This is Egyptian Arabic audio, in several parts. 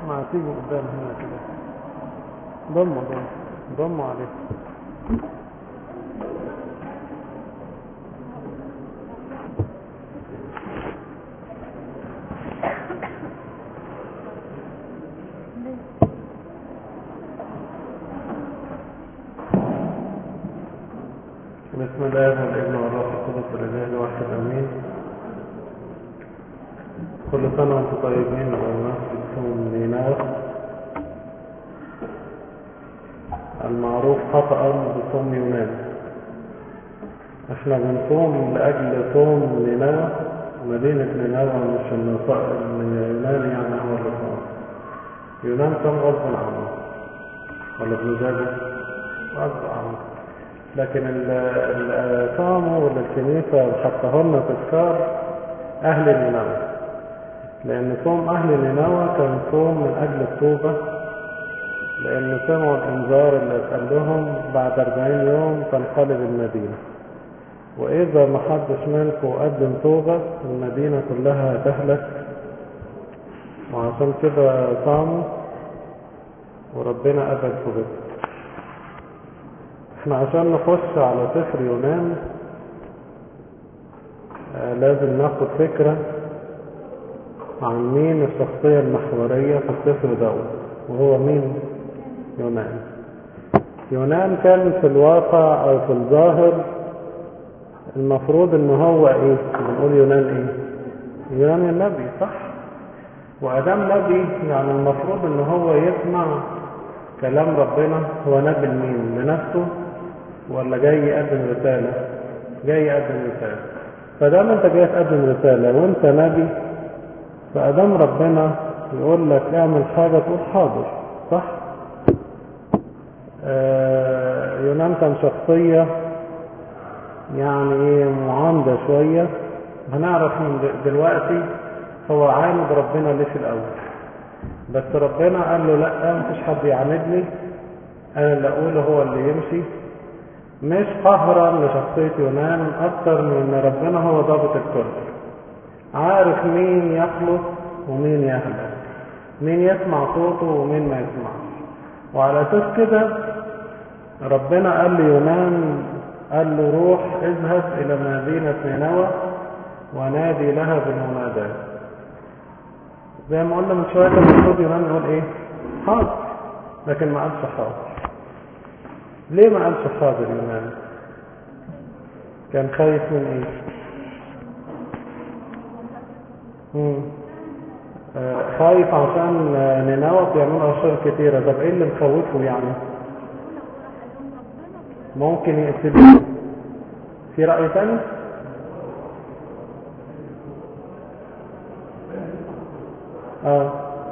ما تيجوا قدام هنا كده ضموا ضموا ضموا عليه بسم الله والابن والروح القدس الاله الواحد امين كل سنه وانتم طيبين بمناسبه صوم نينوى المعروف خطأ بصوم يونان احنا بنصوم لاجل صوم نينوى مدينة نينوى مش النصائر يونان يعني هو اللي صام يونان صام غصب عنه ولا بمزاجه غصب عنه لكن اللي صاموا واللي الكنيسة حطه لنا تذكار أهل نينوى لأن صوم أهل نينوى كان صوم من أجل التوبة لأن سمعوا الإنذار اللي اتقال لهم بعد 40 يوم تنقلب المدينة وإذا ما حدش منكم قدم توبة المدينة كلها هتهلك وعشان كده صاموا وربنا قبل توبتهم احنا عشان نخش على سفر يونان آه لازم ناخد فكرة عن مين الشخصية المحورية في السفر دوت وهو مين يونان يونان كان في الواقع او في الظاهر المفروض ان هو ايه بنقول يونان ايه يونان النبي صح وادام نبي يعني المفروض ان هو يسمع كلام ربنا هو نبي لمين لنفسه ولا جاي يقدم رسالة جاي يقدم رسالة فدام انت جاي تقدم رسالة وانت نبي فادام ربنا يقول لك اعمل حاجة تقول حاضر صح آه يونان كان شخصية يعني ايه معاندة شوية هنعرف من دلوقتي هو عاند ربنا ليه في الاول بس ربنا قال له لا مفيش حد يعاندني انا اللي اقوله هو اللي يمشي مش قهرا لشخصية يونان اكتر من ان ربنا هو ضابط الكل عارف مين يخلص ومين يهلك مين يسمع صوته ومين ما يسمعش وعلى اساس كده ربنا قال ليونان قال له روح اذهب الى مدينة نينوى ونادي لها بالمناداة زي ما قلنا من شوية كان المفروض يونان يقول ايه حاضر لكن ما قالش حاضر ليه ما قالش حاضر يونان كان خايف من ايه مم. آه خايف عشان نينوى بيعملوا اشياء كتيرة طب ايه اللي مخوفه يعني ممكن يقتلوه في رأي تاني اه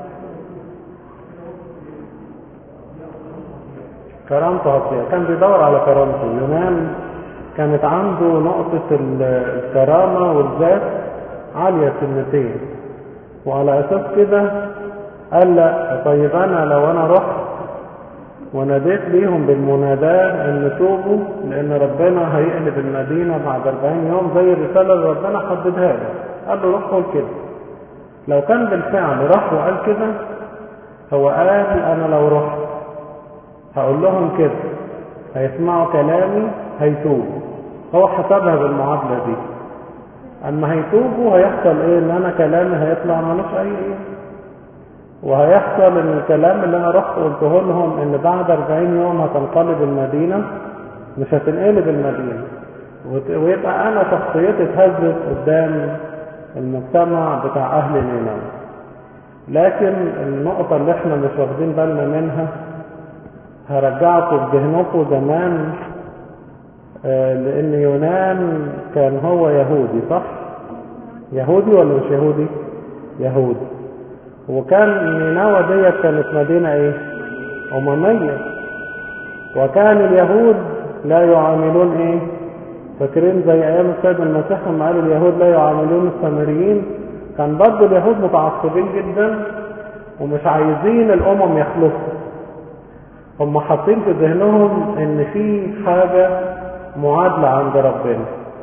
كرامته هتضيع كان بيدور على كرامته يونان كانت عنده نقطة الكرامة والذات عالية سنتين وعلى اساس كده قال لا طيب انا لو انا رحت وناديت ليهم بالمناداة ان توبوا لان ربنا هيقلب المدينة بعد 40 يوم زي الرسالة اللي ربنا حددها له قال له روح قول كده لو كان بالفعل راح وقال كده هو قال انا لو رحت هقول لهم كده هيسمعوا كلامي هيتوبوا هو حسبها بالمعادلة دي اما هيتوبوا هيحصل ايه ان انا كلامي هيطلع ملوش اي ايه وهيحصل ان الكلام اللي انا رحت قلته لهم ان بعد 40 يوم هتنقلب المدينة مش هتنقلب المدينة ويبقى انا شخصيتي اتهزت قدام المجتمع بتاع اهل نينوى لكن النقطة اللي احنا مش واخدين بالنا منها هرجعكم بذهنكم زمان آه لان يونان كان هو يهودي صح يهودي ولا مش يهودي يهودي وكان نينوى ديت كانت مدينة ايه اممية وكان اليهود لا يعاملون ايه فاكرين زي ايام السيد المسيح لما قالوا اليهود لا يعاملون السامريين كان برضه اليهود متعصبين جدا ومش عايزين الامم يخلصوا هم حاطين في ذهنهم ان في حاجة معادلة عند ربنا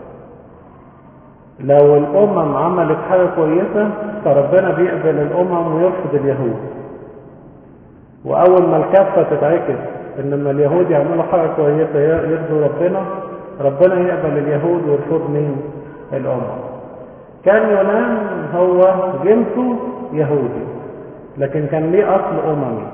لو الامم عملت حاجة كويسة فربنا بيقبل الامم ويرفض اليهود واول ما الكفه تتعكس ان لما اليهود يعملوا حاجه كويسه يرضوا ربنا ربنا يقبل اليهود ويرفض مين الامم كان يونان هو جنسه يهودي لكن كان ليه اصل اممي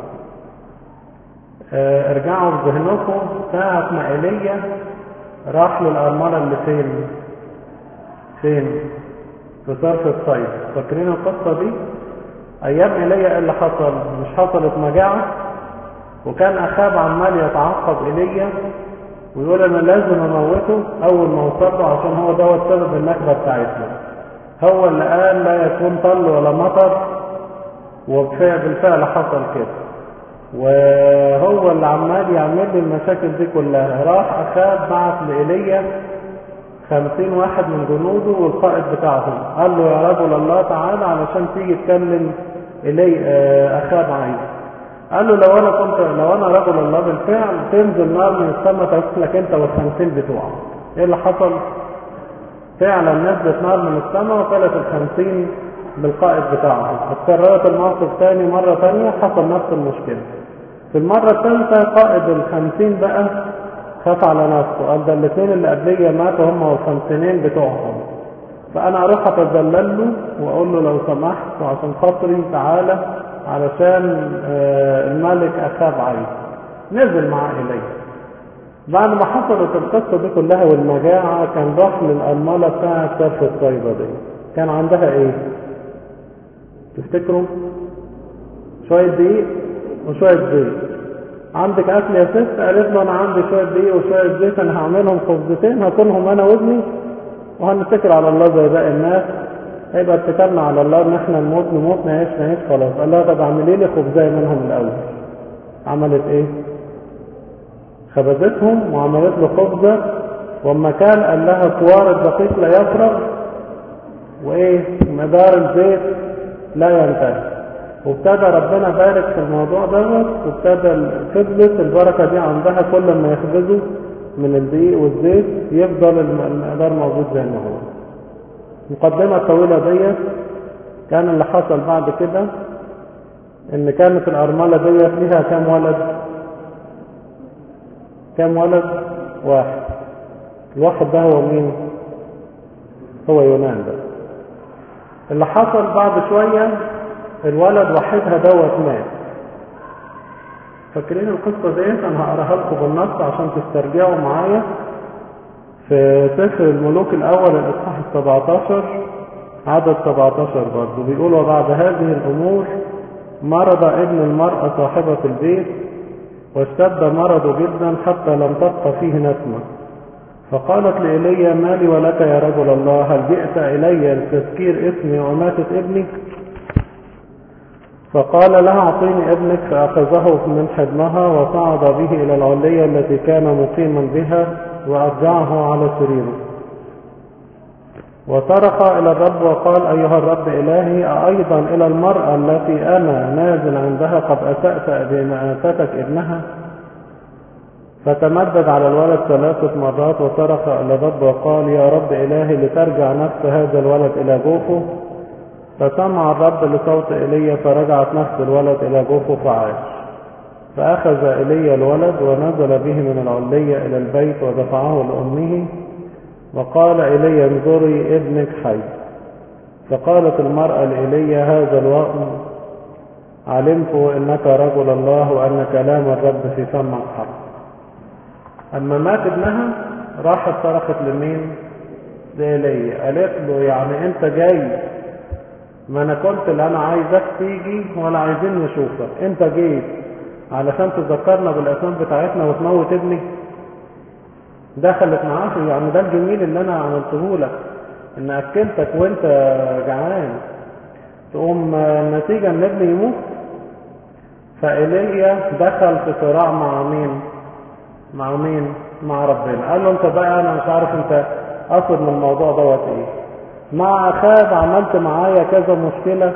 اه ارجعوا بذهنكم ساعة ما ايليا راح للأرملة اللي فين فين في صرف الصيد فاكرين القصة دي ايام ايليا اللي حصل مش حصلت مجاعة وكان اخاب عمال يتعقب ايليا ويقول انا لازم اموته اول ما اوصل له عشان هو دوت سبب النكبه بتاعتنا هو اللي قال لا يكون طل ولا مطر وبالفعل حصل كده وهو اللي عمال يعمل لي المشاكل دي كلها راح اخاب بعت لايليا خمسين واحد من جنوده والقائد بتاعهم قال له يا رجل الله تعالى علشان تيجي تكلم الي اخاب عايز قال له لو انا كنت لو انا رجل الله بالفعل تنزل نار من السماء تاكلك انت والخمسين بتوعك ايه اللي حصل فعلا نزلت نار من السماء وكلت الخمسين بالقائد بتاعهم اتكررت الموقف تاني مرة تانية حصل نفس المشكلة في المرة الثالثة قائد الخمسين بقى خاف على نفسه قال ده الاثنين اللي قبلية ماتوا هم والخمسينين بتوعهم فانا اروح اتذلل له واقول له لو سمحت وعشان خاطري تعالى علشان الملك اخاب عايز نزل معاه اليه بعد ما حصلت القصه دي كلها والمجاعه كان راح للارمله بتاعه صرف الصيده دي كان عندها ايه تفتكروا شويه دقيق وشويه زيت عندك اكل يا ست قالت له انا عندي شويه دقيق وشويه زيت انا هعملهم خبزتين هاكلهم انا وابني وهنتكل على الله زي باقي الناس هيبقى اتكلنا على الله ان احنا نموت نموت نعيش نعيش خلاص قال لها طب اعملي لي خبزايه منهم الاول عملت ايه خبزتهم وعملت له خبزه واما كان قال لها كوار الدقيق لا يفرغ وايه مدار الزيت لا ينتهي وابتدى ربنا بارك في الموضوع دوت وابتدى فضلت البركه دي عندها كل ما يخبزوا من الدقيق والزيت يفضل المقدار موجود زي ما هو المقدمة الطويلة ديت كان اللي حصل بعد كده ان كانت الارملة ديت ليها كام ولد كام ولد واحد الواحد ده هو مين هو يونان ده اللي حصل بعد شوية الولد وحيدها دوت مات فاكرين القصة ديت انا هقراها لكم بالنص عشان تسترجعوا معايا في سفر الملوك الاول الاصحاح ال 17 عدد 17 برضه بيقول وبعد هذه الامور مرض ابن المرأة صاحبة البيت واشتد مرضه جدا حتى لم تبقى فيه نسمة فقالت لإيليا ما لي ولك يا رجل الله هل جئت إلي لتذكير اسمي وماتت ابني فقال لها اعطيني ابنك فأخذه من حضنها وصعد به إلى العلية التي كان مقيما بها وأرجعه على سريره وصرخ إلى الرب وقال أيها الرب إلهي أيضا إلى المرأة التي أنا نازل عندها قد أسأت بما آتتك ابنها فتمدد على الولد ثلاثة مرات وصرخ إلى الرب وقال يا رب إلهي لترجع نفس هذا الولد إلى جوفه فسمع الرب لصوت إيليا فرجعت نفس الولد إلى جوفه فعاش فأخذ إيليا الولد ونزل به من العلية إلى البيت ودفعه لأمه وقال إيليا انظري ابنك حي فقالت المرأة لإيليا هذا الوقت علمت إنك رجل الله وأن كلام الرب في فمك حق أما مات ابنها راحت صرخت لمين؟ لإيليا قالت له يعني أنت جاي ما أنا قلت اللي أنا عايزك تيجي ولا عايزين نشوفك أنت جيت علشان تذكرنا بالأسماء بتاعتنا وتموت ابني دخلت معاه يعني ده الجميل اللي انا عملته لك ان اكلتك وانت جعان تقوم النتيجة ان ابني يموت فإيليا دخل في صراع مع مين مع مين مع ربنا قال له انت بقى انا مش عارف انت قصد من الموضوع دوت ايه مع اخاب عملت معايا كذا مشكلة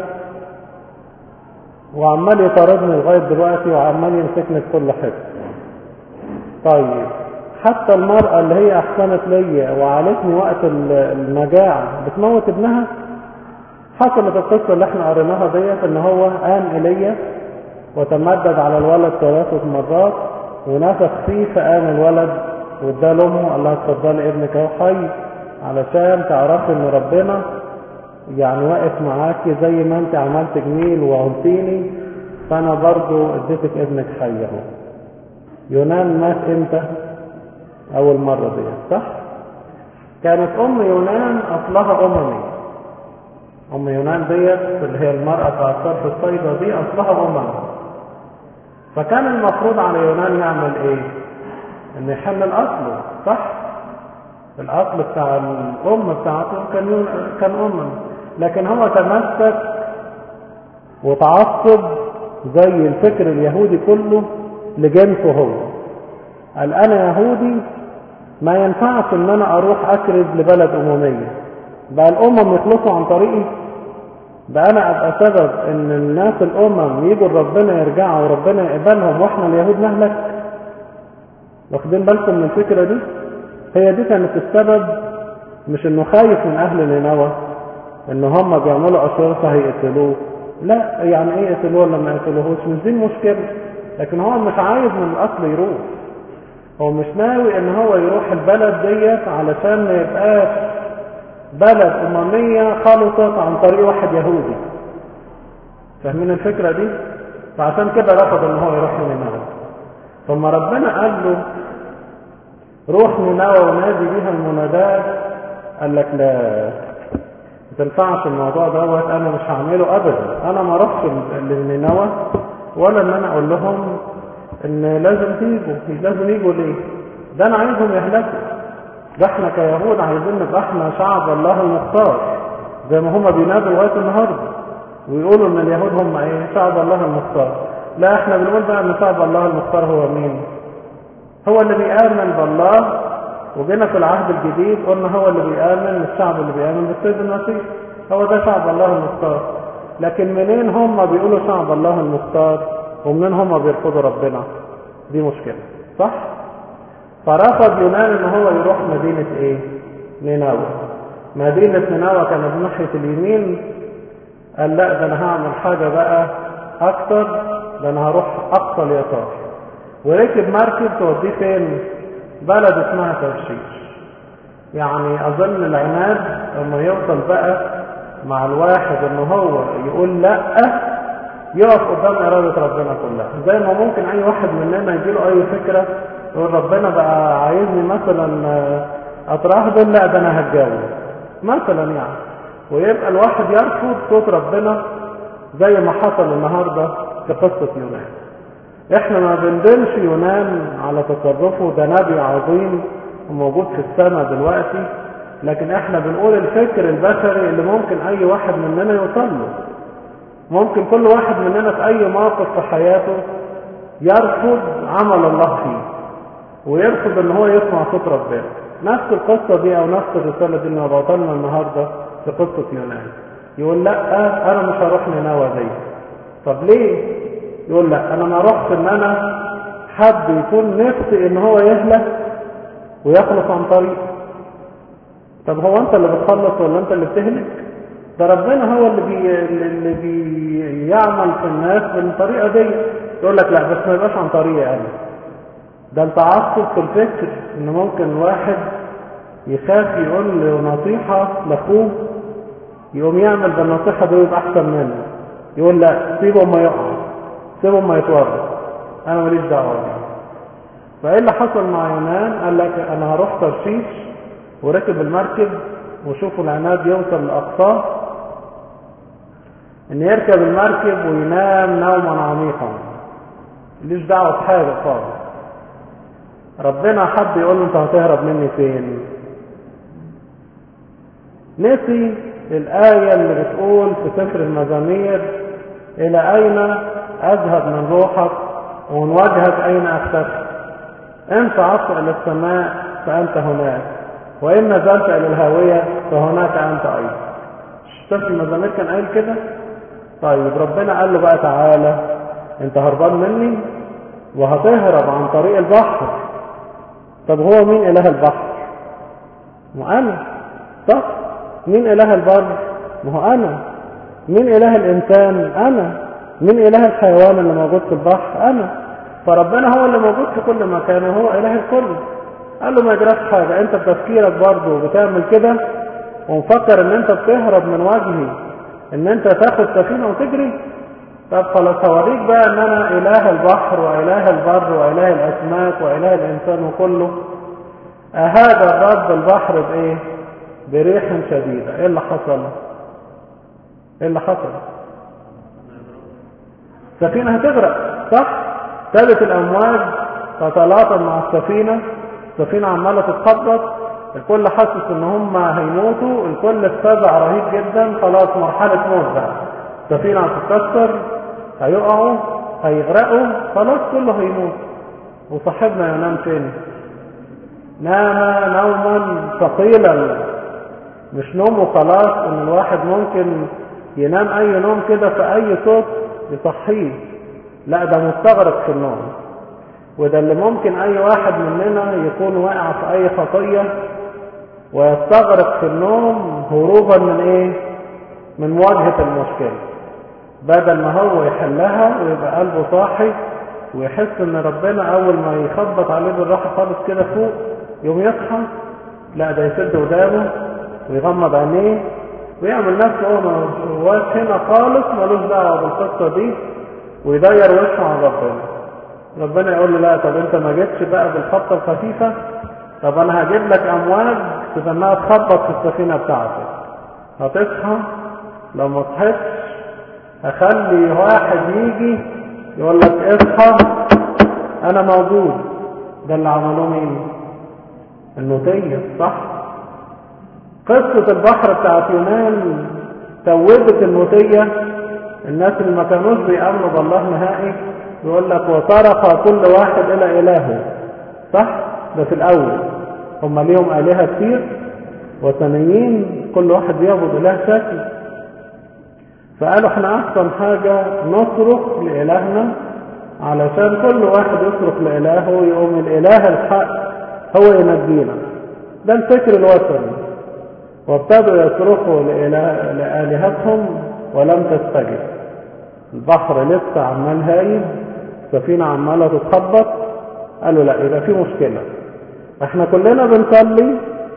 وعمال يطاردني لغاية دلوقتي وعمال يمسكني في كل حته طيب حتى المرأة اللي هي أحسنت ليا وعالتني وقت المجاعة بتموت ابنها حصلت القصة اللي احنا قريناها ديت ان هو قام إلي وتمدد على الولد ثلاثة مرات ونفخ فيه فقام الولد واداه لامه قال لها اتفضلي ابنك اهو حي علشان تعرفي ان ربنا يعني واقف معاكي زي ما انت عملت جميل وعنتيني فانا برضو اديتك ابنك حي اهو يونان مات امتى اول مرة دي صح كانت ام يونان اصلها اممي ام يونان ديت اللي هي المرأة بتاعت صرف الصيدة دي اصلها اممي فكان المفروض على يونان يعمل ايه ان يحمل اصله صح الاصل بتاع الام بتاعته كان يون... كان امم لكن هو تمسك وتعصب زي الفكر اليهودي كله لجنسه هو قال انا يهودي ما ينفعش ان انا اروح اكرز لبلد امميه بقى الامم يخلصوا عن طريقي بقى انا ابقى سبب ان الناس الامم يجوا ربنا يرجعوا وربنا يقبلهم واحنا اليهود نهلك واخدين بالكم من الفكره دي هي دي كانت السبب مش انه خايف من اهل نينوى ان هم بيعملوا اشرطه هيقتلوه لا يعني ايه يقتلوه ولا ما يقتلوهوش مش دي المشكله لكن هو مش عايز من الاصل يروح هو مش ناوي ان هو يروح البلد ديت علشان ما يبقاش بلد امميه خلصت عن طريق واحد يهودي فاهمين الفكره دي فعشان كده رفض ان هو يروح نينوى ثم ربنا قال له روح نينوى ونادي بيها المنادات قال لك لا ما تنفعش الموضوع دوت انا مش هعمله ابدا انا ما اروحش لنينوى ولا ان انا اقول لهم ان لازم تيجوا لازم يجوا ليه ده انا عايزهم يهلكوا ده احنا كيهود عايزين نبقى احنا شعب الله المختار زي ما هما بينادوا لغايه النهارده ويقولوا ان اليهود هم ايه شعب الله المختار لا احنا بنقول بقى ان شعب الله المختار هو مين هو اللي بيآمن بالله وجينا في العهد الجديد قلنا هو اللي بيآمن الشعب اللي بيآمن بالسيد المسيح هو ده شعب الله المختار لكن منين هم بيقولوا شعب الله المختار ومنين هم بيرفضوا ربنا دي مشكلة صح فرفض يونان ان هو يروح مدينة ايه نينوى مدينة نينوى كانت ناحية اليمين قال لا ده انا هعمل حاجة بقى اكتر ده انا هروح اقصى اليسار وركب مركب توديه فين بلد اسمها ترشيش يعني اظن العناد لما يوصل بقى مع الواحد ان هو يقول لا يقف قدام إرادة ربنا كلها زي ما ممكن أي واحد مننا يجيله أي فكرة يقول ربنا بقى عايزني مثلا أطرح دول لا ده أنا هتجاوز مثلا يعني ويبقى الواحد يرفض صوت ربنا زي ما حصل النهاردة في قصة يونان احنا ما بندلش يونان على تصرفه ده نبي عظيم وموجود في السماء دلوقتي لكن احنا بنقول الفكر البشري اللي ممكن اي واحد مننا يوصل له ممكن كل واحد مننا في اي موقف في حياته يرفض عمل الله فيه ويرفض ان هو يسمع صوت ربنا نفس القصة دي او نفس الرسالة دي اللي بعتها لنا النهاردة في قصة يونان يقول لا انا مش هروح نينوى دي طب ليه يقول لا انا ما اروحش ان انا حد يكون نفسي ان هو يهلك ويخلص عن طريق طب هو انت اللي بتخلص ولا انت اللي بتهلك ده ربنا هو اللي بي اللي بيعمل في الناس بالطريقه دي يقول لك لا بس ما يبقاش عن طريقي انا ده انت عصب في الفكر ان ممكن واحد يخاف يقول له نصيحه لاخوه يقوم يعمل بالنصيحه دي ويبقى احسن منه يقول لا سيبه ما يقع سيبه ما يتورط انا ماليش دعوه فايه اللي حصل مع يونان قال لك انا هروح ترشيش وركب المركب وشوفوا العناد يوصل لاقصاه ان يركب المركب وينام نوما عميقا ماليش دعوه بحاجه خالص ربنا حب يقول له انت هتهرب مني فين نسي الآية اللي بتقول في سفر المزامير إلى أين أذهب من روحك ومن وجهك أين أختفي إن صعدت إلى السماء فأنت هناك وإن نزلت إلى الهاوية فهناك أنت أيضا سفر المزامير كان قايل كده طيب ربنا قال له بقى تعالى انت هربان مني وهتهرب عن طريق البحر طب هو مين اله البحر ما انا صح مين اله البر ما هو انا مين اله الانسان انا مين اله الحيوان اللي موجود في البحر انا فربنا هو اللي موجود في كل مكان وهو اله الكل قال له ما يجراش حاجة انت بتفكيرك برضه بتعمل كده ومفكر ان انت بتهرب من وجهي ان انت تاخد سفينة وتجري طب خلاص هوريك بقى ان انا اله البحر واله البر واله الاسماك واله الانسان وكله اهذا الرب البحر بايه بريح شديدة ايه اللي حصل ايه اللي حصل السفينة هتغرق صح ثالث الامواج تتلاطم مع السفينة السفينة عمالة تتخبط الكل حاسس ان هم هيموتوا الكل اتبع رهيب جدا خلاص مرحلة موت بقى السفينة هتتكسر هيقعوا هيغرقوا خلاص كله هيموت وصاحبنا ينام فين نام نوما ثقيلا مش نوم وخلاص ان الواحد ممكن ينام اي نوم كده في اي صوت يصحيه لا ده مستغرق في النوم وده اللي ممكن اي واحد مننا يكون واقع في اي خطية ويستغرق في النوم هروبا من ايه من مواجهة المشكلة بدل ما هو يحلها ويبقى قلبه صاحي ويحس ان ربنا اول ما يخبط عليه بالراحة خالص كده فوق يوم يصحى لا ده يسد ودانه ويغمض عينيه ويعمل نفسه هو مواش هنا خالص ملوش دعوة بالقصة دي ويدير وشه على ربنا ربنا يقول له لا طب انت ما جيتش بقى بالخطة الخفيفة طب انا هجيب لك امواج تستناها تخبط في السفينة بتاعتك هتصحى لو ما صحيتش اخلي واحد يجي يقول لك اصحى انا موجود ده اللي عملوه مين النوتية صح قصة البحر بتاعت يونان توبت النوتية الناس اللي ما كانوش بيأمنوا بالله نهائي يقول لك وصرخ كل واحد الى الهه صح ده في الاول هم ليهم الهه كتير وثنيين كل واحد بيعبد اله شكل فقالوا احنا احسن حاجه نصرخ لالهنا علشان كل واحد يصرخ لالهه يقوم الاله الحق هو ينجينا ده الفكر الوثني وابتدوا يصرخوا لإله... لآلهتهم ولم تستجب البحر لسه عمال هايب السفينة عمالة تتخبط قالوا لا يبقى في مشكلة احنا كلنا بنصلي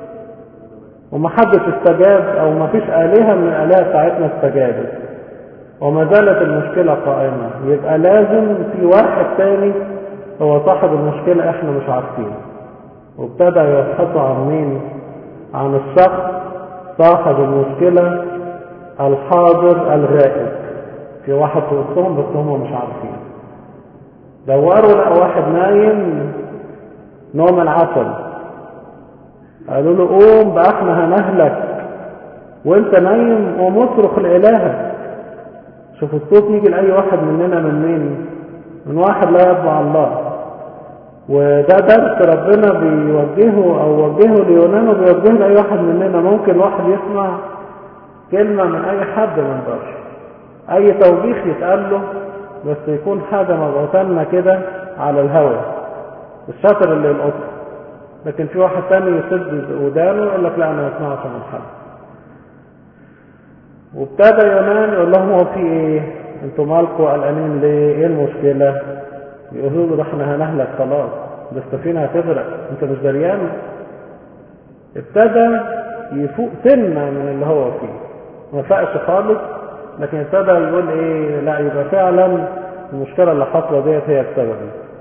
ومحدش استجاب او مفيش آلهة من الآلهة بتاعتنا استجابت وما زالت المشكلة قائمة يبقى لازم في واحد تاني هو صاحب المشكلة احنا مش عارفينه وابتدى يبحثوا عن مين عن الشخص صاحب المشكلة الحاضر الغائب في واحد في وسطهم بس هم مش عارفين دوروا لقوا واحد نايم نوم العسل قالوا له قوم بقى احنا هنهلك وانت نايم قوم اصرخ لالهك شوف الصوت يجي لاي واحد مننا من مين من واحد لا يتبع الله وده درس ربنا بيوجهه او وجهه ليونان وبيوجهه لاي واحد مننا ممكن واحد يسمع كلمة من اي حد من بشر اي توبيخ يتقال له بس يكون حاجة مبعوثة لنا كده على الهوى الشاطر اللي يلقطها لكن في واحد تاني يسد ودانه يقول لك لا انا ما اسمعش من حد وابتدى يونان يقول لهم هو في ايه انتوا مالكوا قلقانين ليه ايه المشكلة يقولوا له ده احنا هنهلك خلاص ده السفينة هتغرق انت مش دريان ابتدى يفوق سنة من اللي هو فيه ما فاقش خالص لكن ابتدى يقول ايه لا يبقى فعلا المشكلة اللي حصلة ديت هي السبب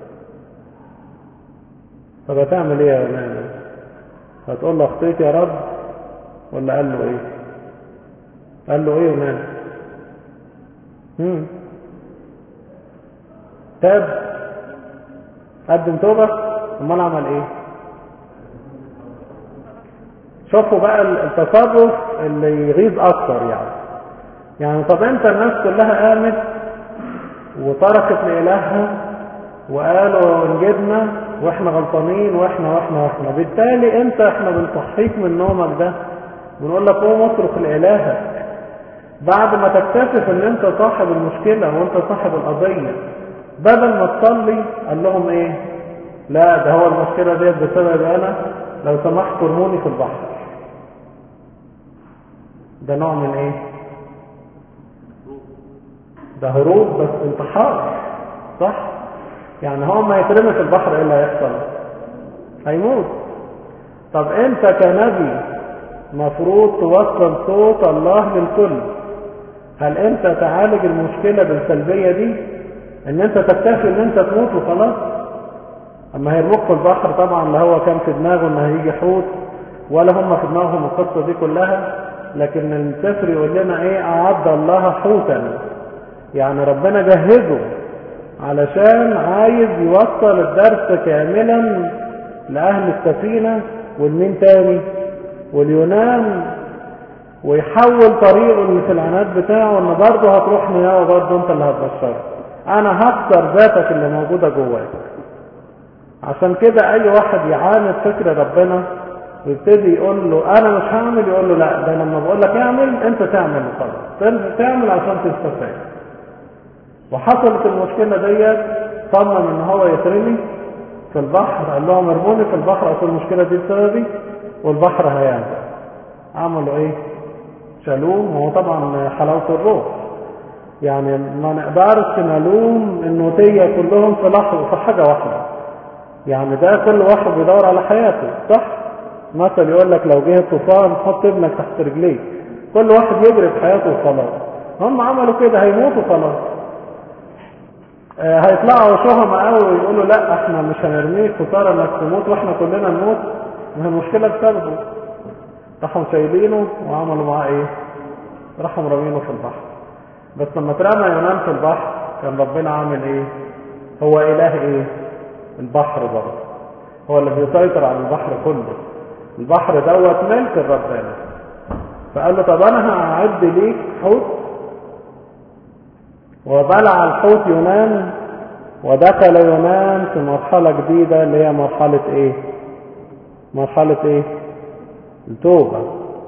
طب هتعمل ايه يا يونان هتقول له اخطيت يا رب ولا قال له ايه قال له ايه يونان هم تاب قدم توبة امال عمل ايه شوفوا بقى التصرف اللي يغيظ اكتر يعني يعني طب انت الناس كلها قامت وتركت لإلهها وقالوا انجدنا واحنا غلطانين واحنا واحنا واحنا بالتالي انت احنا بنصحيك من نومك ده بنقول لك قوم اصرخ لإلهك بعد ما تكتشف ان انت صاحب المشكلة وانت صاحب القضية بدل ما تصلي قال لهم ايه لا ده هو المشكلة ديت بسبب انا لو سمحت ارموني في البحر ده نوع من ايه ده هروب بس انتحار صح يعني هو ما يترمي في البحر ايه اللي هيحصل هيموت طب انت كنبي مفروض توصل صوت الله للكل هل انت تعالج المشكلة بالسلبية دي ان انت تكتفي ان انت تموت وخلاص اما هيرموك في البحر طبعا لا هو كان في دماغه ان هيجي حوت ولا هم في دماغهم القصة دي كلها لكن السفر يقول لنا ايه اعد الله حوتا يعني ربنا جهزه علشان عايز يوصل الدرس كاملا لأهل السفينة والمين تاني واليونان ويحول طريقه اللي في العناد بتاعه ان برضه هتروح نياه وبرضه انت اللي هتبشره انا هكسر ذاتك اللي موجودة جواك عشان كده اي واحد يعاند فكر ربنا ويبتدي يقول له انا مش هعمل يقول له لا ده لما بقول لك اعمل انت تعمل وخلاص تعمل عشان تستفاد وحصلت المشكلة ديت صمم ان هو يترمي في البحر قال لهم ارموني في البحر اصل المشكلة دي بسببي والبحر هيعمل عملوا ايه شالوه وهو طبعا حلاوة الروح يعني ما نقدرش نلوم النوتية كلهم في لحظة في حاجة واحدة يعني ده كل واحد بيدور على حياته صح مثل يقول لك لو جه طوفان حط ابنك تحت رجليك كل واحد يجري في حياته وخلاص هم عملوا كده هيموتوا خلاص آه هيطلعوا شهمة قوي ويقولوا لا احنا مش هنرميك خسارة انك تموت واحنا كلنا نموت ما هي المشكلة بسببه راحوا شايلينه وعملوا معاه ايه راحوا مرمينه في البحر بس لما اترمى يونان في البحر كان ربنا عامل ايه هو اله ايه البحر برضه هو اللي بيسيطر على البحر كله البحر دوت ملك ربنا فقال له طب انا هعد ليك حوت وبلع الحوت يونان ودخل يونان في مرحلة جديدة اللي هي مرحلة ايه مرحلة ايه التوبة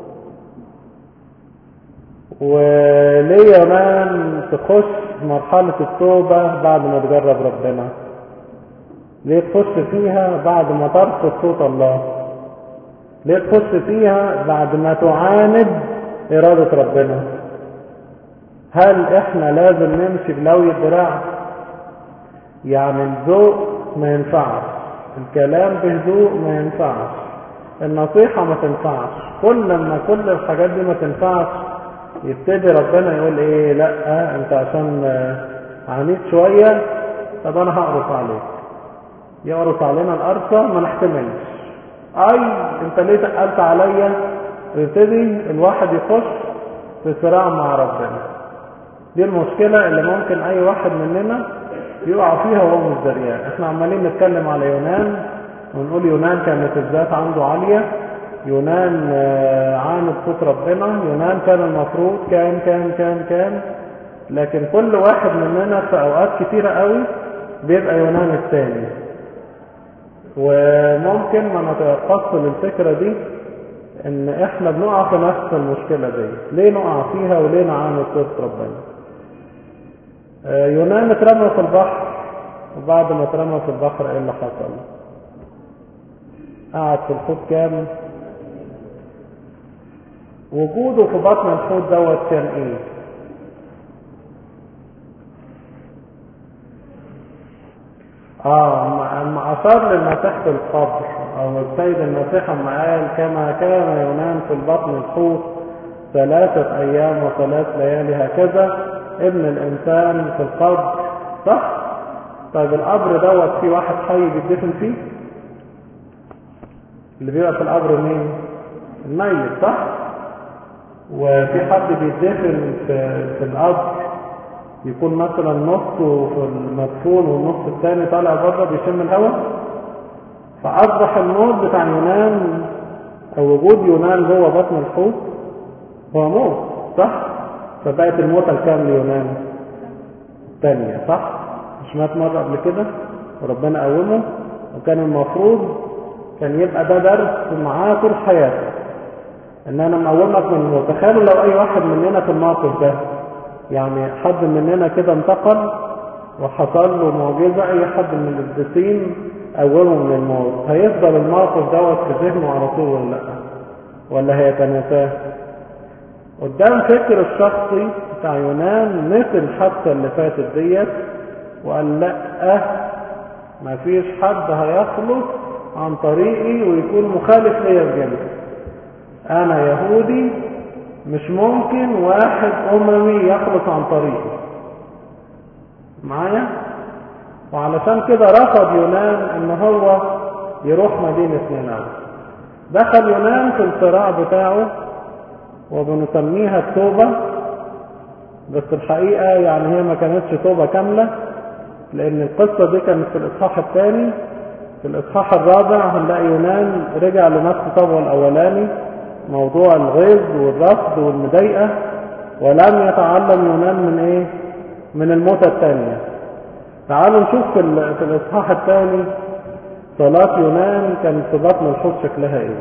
وليه يونان تخش مرحلة التوبة بعد ما تجرب ربنا ليه تخش فيها بعد ما ترفض صوت الله ليه تخش فيها بعد ما تعاند إرادة ربنا هل احنا لازم نمشي بلوي الدراع يعني الذوق ما ينفعش الكلام بهدوء ما ينفعش النصيحة ما تنفعش كل ما كل الحاجات دي ما تنفعش يبتدي ربنا يقول ايه لا انت عشان عنيد شوية طب انا هقرص عليك يقرص علينا القرصة ما نحتملش اي انت ليه تقلت عليا ويبتدي الواحد يخش في صراع مع ربنا دي المشكلة اللي ممكن اي واحد مننا يقع فيها وهو مش دريان احنا عمالين نتكلم على يونان ونقول يونان كانت الذات عنده عالية يونان عاند صوت ربنا يونان كان المفروض كان كان كان كان لكن كل واحد مننا في اوقات كتيرة قوي بيبقى يونان الثاني وممكن ما نتوقفش للفكرة دي ان احنا بنقع في نفس المشكلة دي ليه نقع فيها وليه نعاند صوت ربنا يونان اترمى في البحر وبعد ما اترمى في البحر ايه اللي حصل قعد في الحوت كام وجوده في بطن الحوت دوت كان ايه اه اما اشار للمسيح في القبر او السيد المسيح اما قال كما كان يونان في البطن الحوت ثلاثة ايام وثلاث ليالي هكذا ابن الانسان في القبر صح طيب القبر دوت في واحد حي بيدفن فيه اللي بيبقى في القبر مين الميت صح وفي حد بيدفن في, في القبر يكون مثلا نصه في المدفون والنص الثاني طالع بره بيشم الهواء فاصبح الموت بتاع يونان او وجود يونان جوه بطن الحوت هو موت صح فبقت الموتة الكام ليونان الثانية صح مش مات مرة قبل كده وربنا قومه وكان المفروض كان يبقى ده درس معاه طول حياته ان انا مقومك من الموت تخيلوا لو اي واحد مننا في الموقف ده يعني حد مننا كده انتقل وحصل له معجزة اي حد من القديسين قومه من الموت هيفضل الموقف دوت في ذهنه على طول ولا لا ولا هيتناساه قدام فكر الشخصي بتاع يونان نسي الحادثة اللي فاتت ديت وقال لا مفيش حد هيخلص عن طريقي ويكون مخالف ليا بجد انا يهودي مش ممكن واحد اممي يخلص عن طريقي معايا وعلشان كده رفض يونان ان هو يروح مدينة نينوى دخل يونان في الصراع بتاعه وبنسميها التوبة بس الحقيقة يعني هي ما كانتش توبة كاملة لان القصة دي كانت في الاصحاح الثاني في الاصحاح الرابع هنلاقي يونان رجع لنفس طبعه الاولاني موضوع الغيظ والرفض والمضايقة ولم يتعلم يونان من ايه من الموتة الثانية تعالوا نشوف في, في الاصحاح الثاني صلاة يونان كانت في بطن الحوت شكلها ايه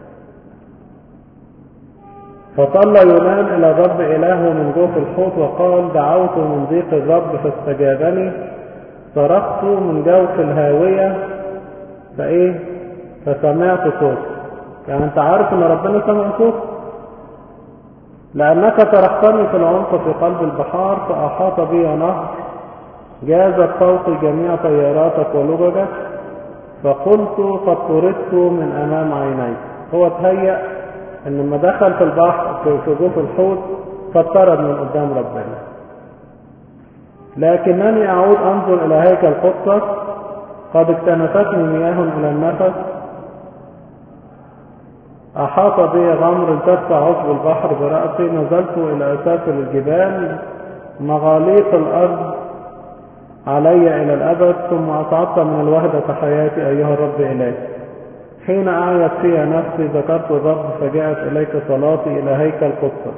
فصلى يونان الى الرب الهه من جوف الحوت وقال دعوت من ضيق الرب فاستجابني صرخت من جوف الهاوية فايه فسمعت صوت يعني انت عارف ان ربنا سمع صوت لانك طرحتني في العمق في قلب البحار فاحاط بي نهر جازت فوقي جميع طياراتك ولججك فقلت قد طردت من امام عينيك هو تهيأ ان لما دخل في البحر في جوف الحوت فاطرد من قدام ربنا لكنني اعود انظر الى هيكل قدسك قد اكتنفتني مياه الى النفس احاط بي غمر تدفع عشب البحر برأسي نزلت الى اسافل الجبال مغاليق الارض علي الى الابد ثم اصعدت من الوهدة حياتي ايها الرب الهي حين اعيت فيها نفسي ذكرت الرب فجاءت اليك صلاتي الى هيكل قدسك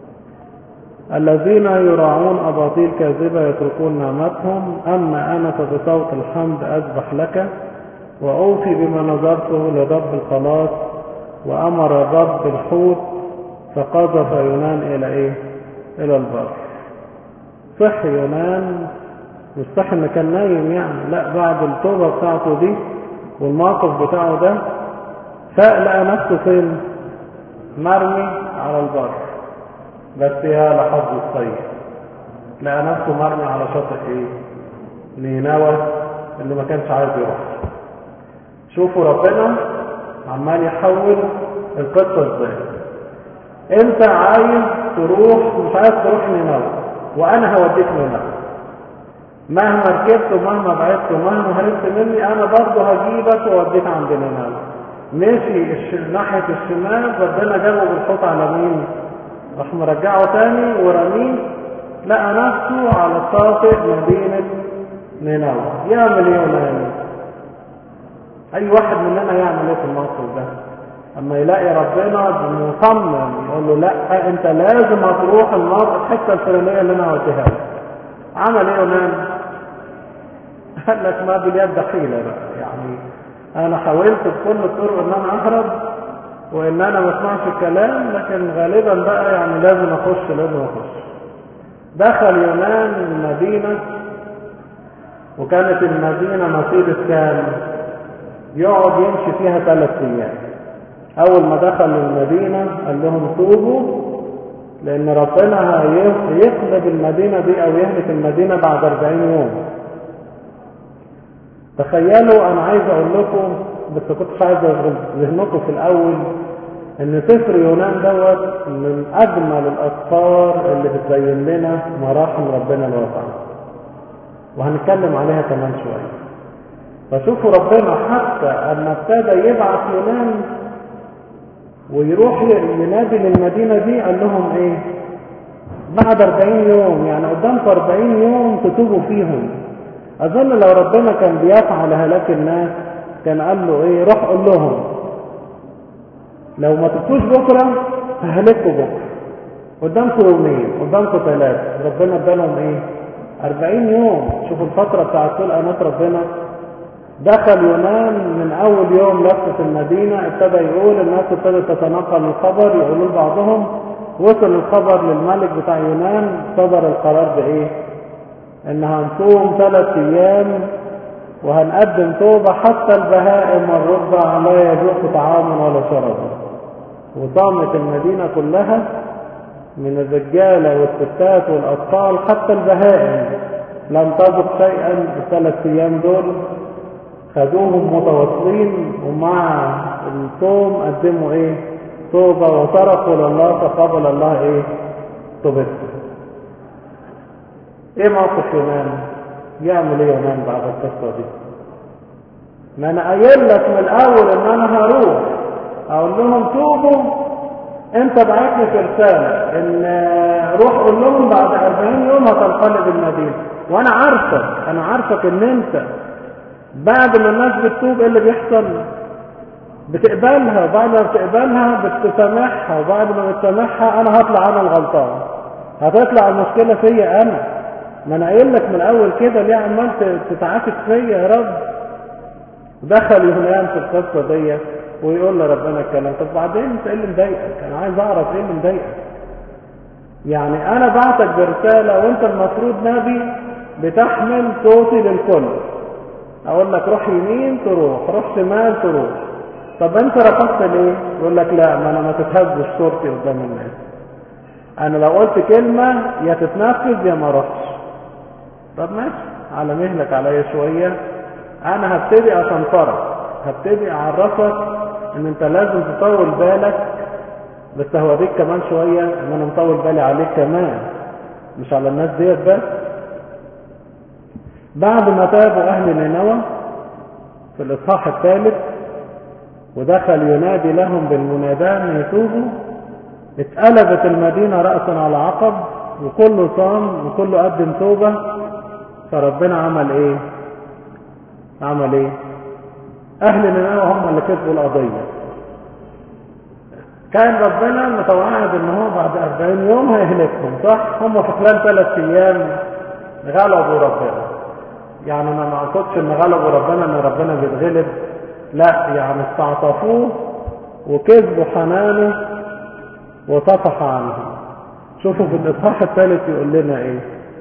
الذين يراعون اباطيل كاذبة يتركون نعمتهم اما انا فبصوت الحمد اذبح لك واوفي بما نظرته لرب الخلاص وامر الرب الحوت فقذف يونان الى ايه الى البر صح يونان مش صح ان كان نايم يعني لا بعد التوبة بتاعته دي والموقف بتاعه ده فلقى نفسه فين مرمي على البر بس يا لحظ الصيف لقى نفسه مرمي على شاطئ ايه نينوى اللي ما كانش عايز يروح شوفوا ربنا عمال يحول القصة ازاي انت عايز تروح مش عايز تروح نينوى وانا هوديك نينوى مهما ركبت ومهما بعدت ومهما هربت مني انا برضه هجيبك واوديك عند نينوى مشي الش... ناحية الشمال ربنا جابه بالحوت على مين راح مرجعه تاني ورميه لقى نفسه على شاطئ مدينة نينوى يعمل ايه يونان اي واحد مننا يعمل ايه في الموقف ده اما يلاقي ربنا مصمم يقول له لا انت لازم هتروح الموقف الحته الفلانيه اللي انا قلتها لك عمل ايه يونان قال لك ما باليد حيله بقى يعني انا حاولت بكل الطرق ان انا اهرب وان انا ما اسمعش الكلام لكن غالبا بقى يعني لازم اخش لازم اخش دخل يونان المدينه وكانت المدينه مسيره كام يقعد يمشي فيها ثلاث ايام اول ما دخل المدينة قال لهم توبوا لان ربنا هيقلب المدينة دي او يهلك المدينة بعد 40 يوم تخيلوا انا عايز اقول لكم بس كنت عايز اشغل ذهنكم في الاول ان سفر يونان دوت من اجمل الاسفار اللي بتبين لنا مراحم ربنا الواسعه وهنتكلم عليها كمان شويه فشوفوا ربنا حتى اما ابتدى يبعث يونان ويروح ينادي للمدينة دي قال لهم ايه بعد 40 يوم يعني قدامكم 40 يوم تتوبوا فيهم اظن لو ربنا كان بيسعى لهلاك الناس كان قال له ايه روح قول لهم لو ما تبتوش بكره ههلكوا بكره قدامكم يومين قدامكم ثلاثه ربنا ادالهم ايه 40 يوم شوفوا الفتره بتاعت طول انات ربنا دخل يونان من اول يوم لفة المدينة ابتدى يقول الناس ابتدت تتنقل الخبر يقولوا لبعضهم وصل الخبر للملك بتاع يونان صدر القرار بايه ان هنصوم ثلاث ايام وهنقدم توبة حتى البهائم والرضع لا يذوق طعاما ولا شرابا وصامت المدينة كلها من الرجالة والستات والأطفال حتى البهائم لم تذق شيئا الثلاث أيام دول خدوهم متواصلين ومع الصوم قدموا ايه توبة وصرفوا لله فقبل الله ايه توبتهم ايه موقف يونان يعمل ايه يونان بعد القصة دي ما انا قايل لك من الاول ان انا هروح اقول لهم توبوا انت بعتني في رسالة ان روح قول لهم بعد 40 يوم هتنقلب المدينة وانا عارفك انا عارفك ان انت بعد ما الناس بتتوب ايه اللي بيحصل بتقبلها وبعد ما بتقبلها بتسامحها وبعد ما بتسامحها انا هطلع انا الغلطان هتطلع المشكلة فيا انا ما انا قايل لك من الاول كده ليه عمال تتعاكس فيا يا رب دخل يونان في القصة دي ويقول لربنا الكلام طب بعدين انت ايه اللي مضايقك انا عايز اعرف ايه اللي مضايقك يعني انا بعتك برسالة وانت المفروض نبي بتحمل صوتي للكل اقول لك روح يمين تروح روح شمال تروح طب انت رفضت ليه يقول لك لا ما انا ما تتهزش صورتي قدام الناس انا لو قلت كلمة يا تتنفذ يا ما اروحش طب ماشي على مهلك عليا شوية انا هبتدي اشنطرك هبتدي اعرفك ان انت لازم تطول بالك بس هوريك كمان شوية ان انا مطول بالي عليك كمان مش على الناس ديت بس بعد ما تابوا اهل نينوى في الاصحاح الثالث ودخل ينادي لهم بالمناداة ان يتوبوا اتقلبت المدينة رأسا على عقب وكله صام وكله قدم توبة فربنا عمل ايه عمل ايه اهل نينوى هم اللي كسبوا القضية كان ربنا متوعد ان هو بعد 40 يوم هيهلكهم صح هم في خلال ثلاث ايام غلبوا ربنا يعني انا ما اقصدش ان غلبوا ربنا ان ربنا بيتغلب لا يعني استعطفوه وكذبوا حنانه وصفح عنهم شوفوا في الاصحاح الثالث يقول لنا ايه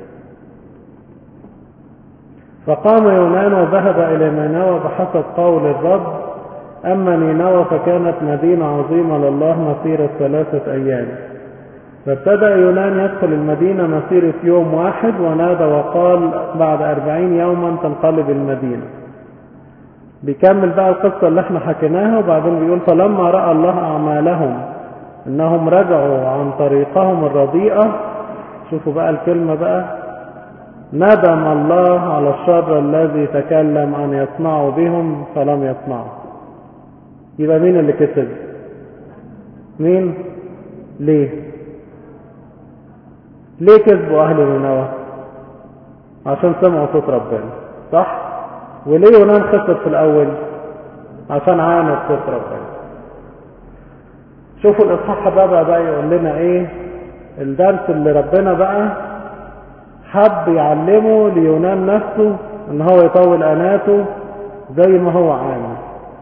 فقام يونان وذهب الى نينوى بحسب قول الرب اما نينوى فكانت مدينة عظيمة لله مسيرة ثلاثة ايام فابتدأ يونان يدخل المدينة مسيرة يوم واحد ونادى وقال بعد أربعين يوما تنقلب المدينة بيكمل بقى القصة اللي احنا حكيناها وبعدين بيقول فلما رأى الله أعمالهم انهم رجعوا عن طريقهم الرديئة شوفوا بقى الكلمة بقى ندم الله على الشر الذي تكلم أن يصنعوا بهم فلم يصنعوا يبقى مين اللي كسب مين ليه ليه كذبوا اهل نينوى عشان سمعوا صوت ربنا صح وليه يونان خسر في الاول عشان عانت صوت ربنا شوفوا الاصحاح الرابع بقى يقول لنا ايه الدرس اللي ربنا بقى حب يعلمه ليونان نفسه ان هو يطول اناته زي ما هو عامل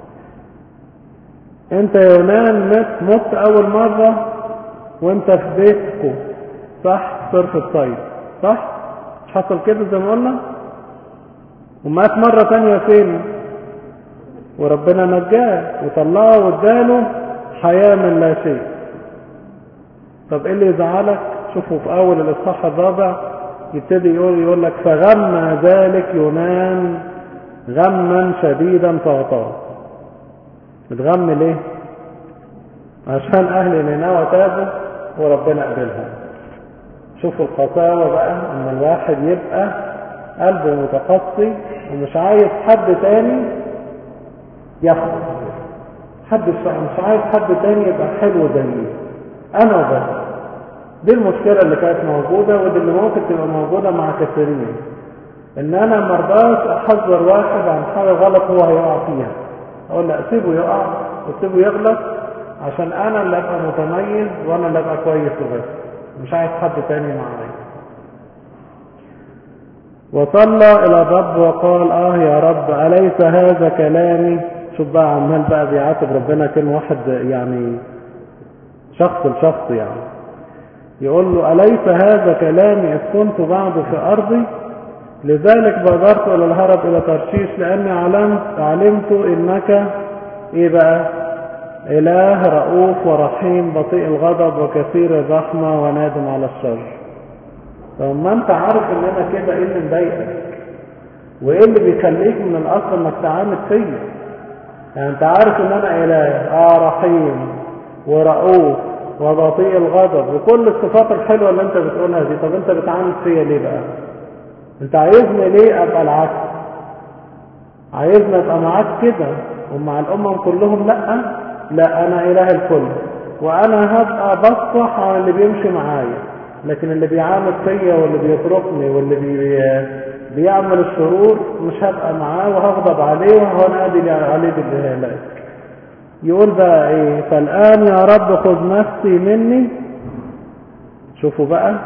انت يا يونان مت مت اول مرة وانت في بيتكم صح صرف الصيد صح مش حصل كده زي ما قلنا ومات مرة تانية فين وربنا نجاه وطلعه واداله حياة من لا شيء طب ايه اللي يزعلك شوفوا في اول الاصحاح الرابع يبتدي يقول يقول لك فغم ذلك يونان غما شديدا فاعطاه اتغم ليه عشان اهل نينوى تابوا وربنا قبلهم شوفوا القساوة بقى ان الواحد يبقى قلبه متقصي ومش عايز حد تاني ياخد حد مش عايز حد تاني يبقى حلو زيي انا بس دي المشكلة اللي كانت موجودة ودي اللي ممكن تبقى موجودة مع كثيرين ان انا مرضاش احذر واحد عن حاجة غلط هو هيقع فيها اقول لا سيبه يقع وسيبه يغلط عشان انا اللي ابقى متميز وانا اللي ابقى كويس وبس مش عايز حد تاني معايا وصلى الى الرب وقال اه يا رب اليس هذا كلامي شوف بقى عمال بقى بيعاتب ربنا كان واحد يعني شخص لشخص يعني يقول له أليس هذا كلامي إذ كنت بعد في أرضي لذلك بادرت إلى الهرب إلى ترشيش لأني علمت علمت إنك إيه بقى إله رؤوف ورحيم بطيء الغضب وكثير الرحمة ونادم على الشر طب ما انت عارف ان انا كده ايه اللي مضايقك وايه اللي بيخليك من الاصل انك تعاند فيا يعني انت عارف ان انا اله اه رحيم ورؤوف وبطيء الغضب وكل الصفات الحلوه اللي انت بتقولها دي طب انت بتعاند فيا ليه بقى انت عايزني ليه ابقى العكس عايزني ابقى معاك كده ومع الامم كلهم لا لا انا اله الكل وانا هبقى بصح على اللي بيمشي معايا لكن اللي بيعاند فيا واللي بيتركني واللي بي بيعمل الشرور مش هبقى معاه وهغضب عليه وهنادي عليه بالهلاك يقول بقى ايه فالان يا رب خذ نفسي مني شوفوا بقى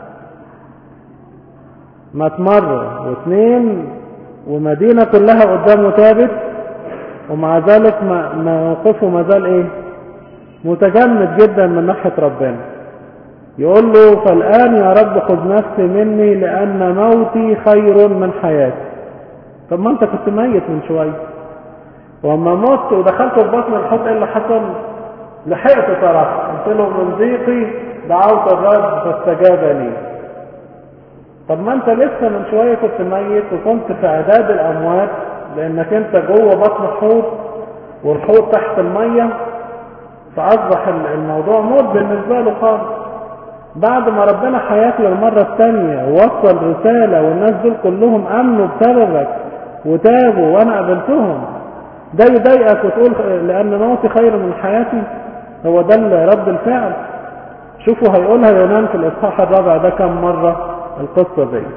مات مرة واثنين ومدينة كلها قدامه ثابت ومع ذلك موقفه ما زال ايه متجمد جدا من ناحية ربنا يقول له فالآن يا رب خذ نفسي مني لأن موتي خير من حياتي طب ما انت كنت ميت من شوية واما مت ودخلت في بطن الحوت ايه اللي حصل لحقت صراحة قلت له من ضيقي دعوت الرب فاستجاب لي طب ما انت لسه من شوية كنت ميت وكنت في اعداد الاموات لانك انت جوه بطن الحوت والحوت تحت المية فاصبح الموضوع موت بالنسبة له خالص بعد ما ربنا حياك للمرة الثانية ووصل رسالة والناس دول كلهم امنوا بسببك وتابوا وانا قابلتهم ده يضايقك وتقول لان موتي خير من حياتي هو ده رد الفعل شوفوا هيقولها يونان في الاصحاح الرابع ده كم مرة القصة دي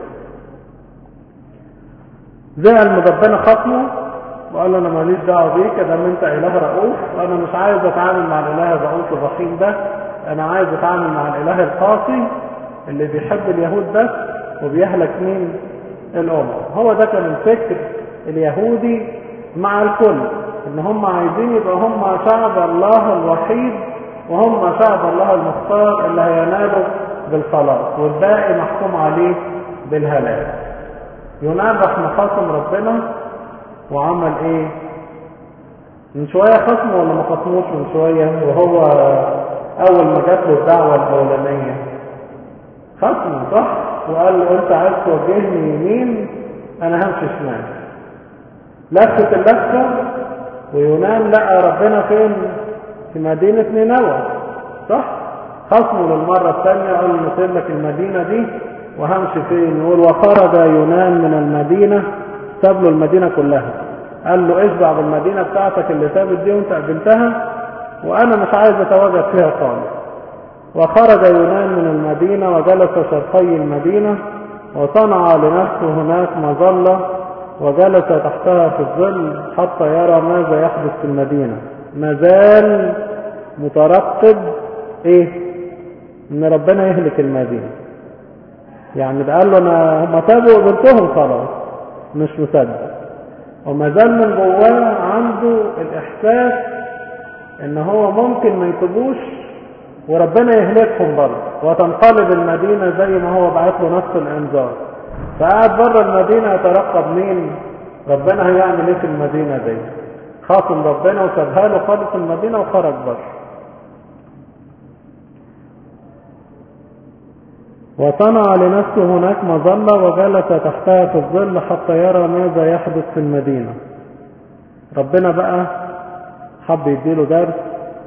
زعل من ربنا خصمه وقال له انا ماليش دعوه بيك ده انت اله رؤوف وانا مش عايز اتعامل مع الاله الرؤوف الرحيم ده انا عايز اتعامل مع الاله القاسي اللي بيحب اليهود بس وبيهلك مين الامم هو ده كان الفكر اليهودي مع الكل ان هم عايزين يبقى هم شعب الله الوحيد وهم شعب الله المختار اللي هينالوا بالخلاص والباقي محكوم عليه بالهلاك يونان راح مخاصم ربنا وعمل ايه من شوية خصمه ولا ما خصموش من شوية وهو اول ما جات له الدعوة الاولانية خصمه صح وقال له انت عايز توجهني يمين انا همشي شمال لفت اللفة ويونان لقى ربنا فين في مدينة نينوى صح خصمه للمرة الثانية قال له نسيب لك المدينة دي وهمشي فين يقول وخرج يونان من المدينة ساب له المدينة كلها قال له اشبع بالمدينة بتاعتك اللي سابت دي وانت قبلتها وانا مش عايز اتواجد فيها خالص وخرج يونان من المدينة وجلس شرقي المدينة وصنع لنفسه هناك مظلة وجلس تحتها في الظل حتى يرى ماذا يحدث في المدينة مازال مترقب ايه ان ربنا يهلك المدينة يعني ده قال له انا هم تابوا قبلتهم خلاص مش مصدق وما زال من جواه عنده الاحساس ان هو ممكن ما يتوبوش وربنا يهلكهم برضه وتنقلب المدينة زي ما هو بعت له نفس الانذار فقعد بره المدينة يترقب مين ربنا هيعمل ايه في المدينة دي خاصم ربنا وسابها له خالص المدينة وخرج بره وصنع لنفسه هناك مظلة وجلس تحتها في الظل حتى يرى ماذا يحدث في المدينة ربنا بقى حب يديله درس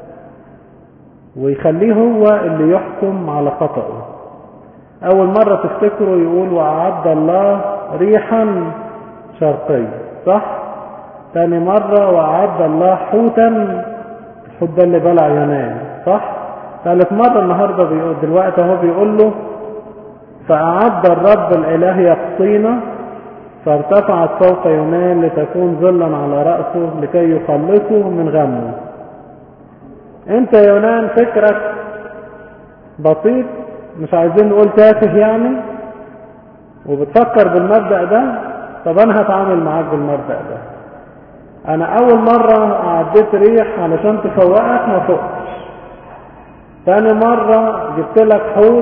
ويخليه هو اللي يحكم على خطأه أول مرة تفتكروا يقول وأعد الله ريحا شرقية صح؟ تاني مرة وأعد الله حوتا الحوت ده اللي بلع يونان صح؟ ثالث مرة النهاردة بيقول دلوقتي اهو بيقول له فأعد الرب الإله يقصينا فارتفعت فوق يونان لتكون ظلا على رأسه لكي يخلصه من غمه انت يا يونان فكرك بسيط مش عايزين نقول تافه يعني وبتفكر بالمبدأ ده طب انا هتعامل معاك بالمبدأ ده انا اول مرة عديت ريح علشان تفوقك ما فوقتش تاني مرة جبت لك حوت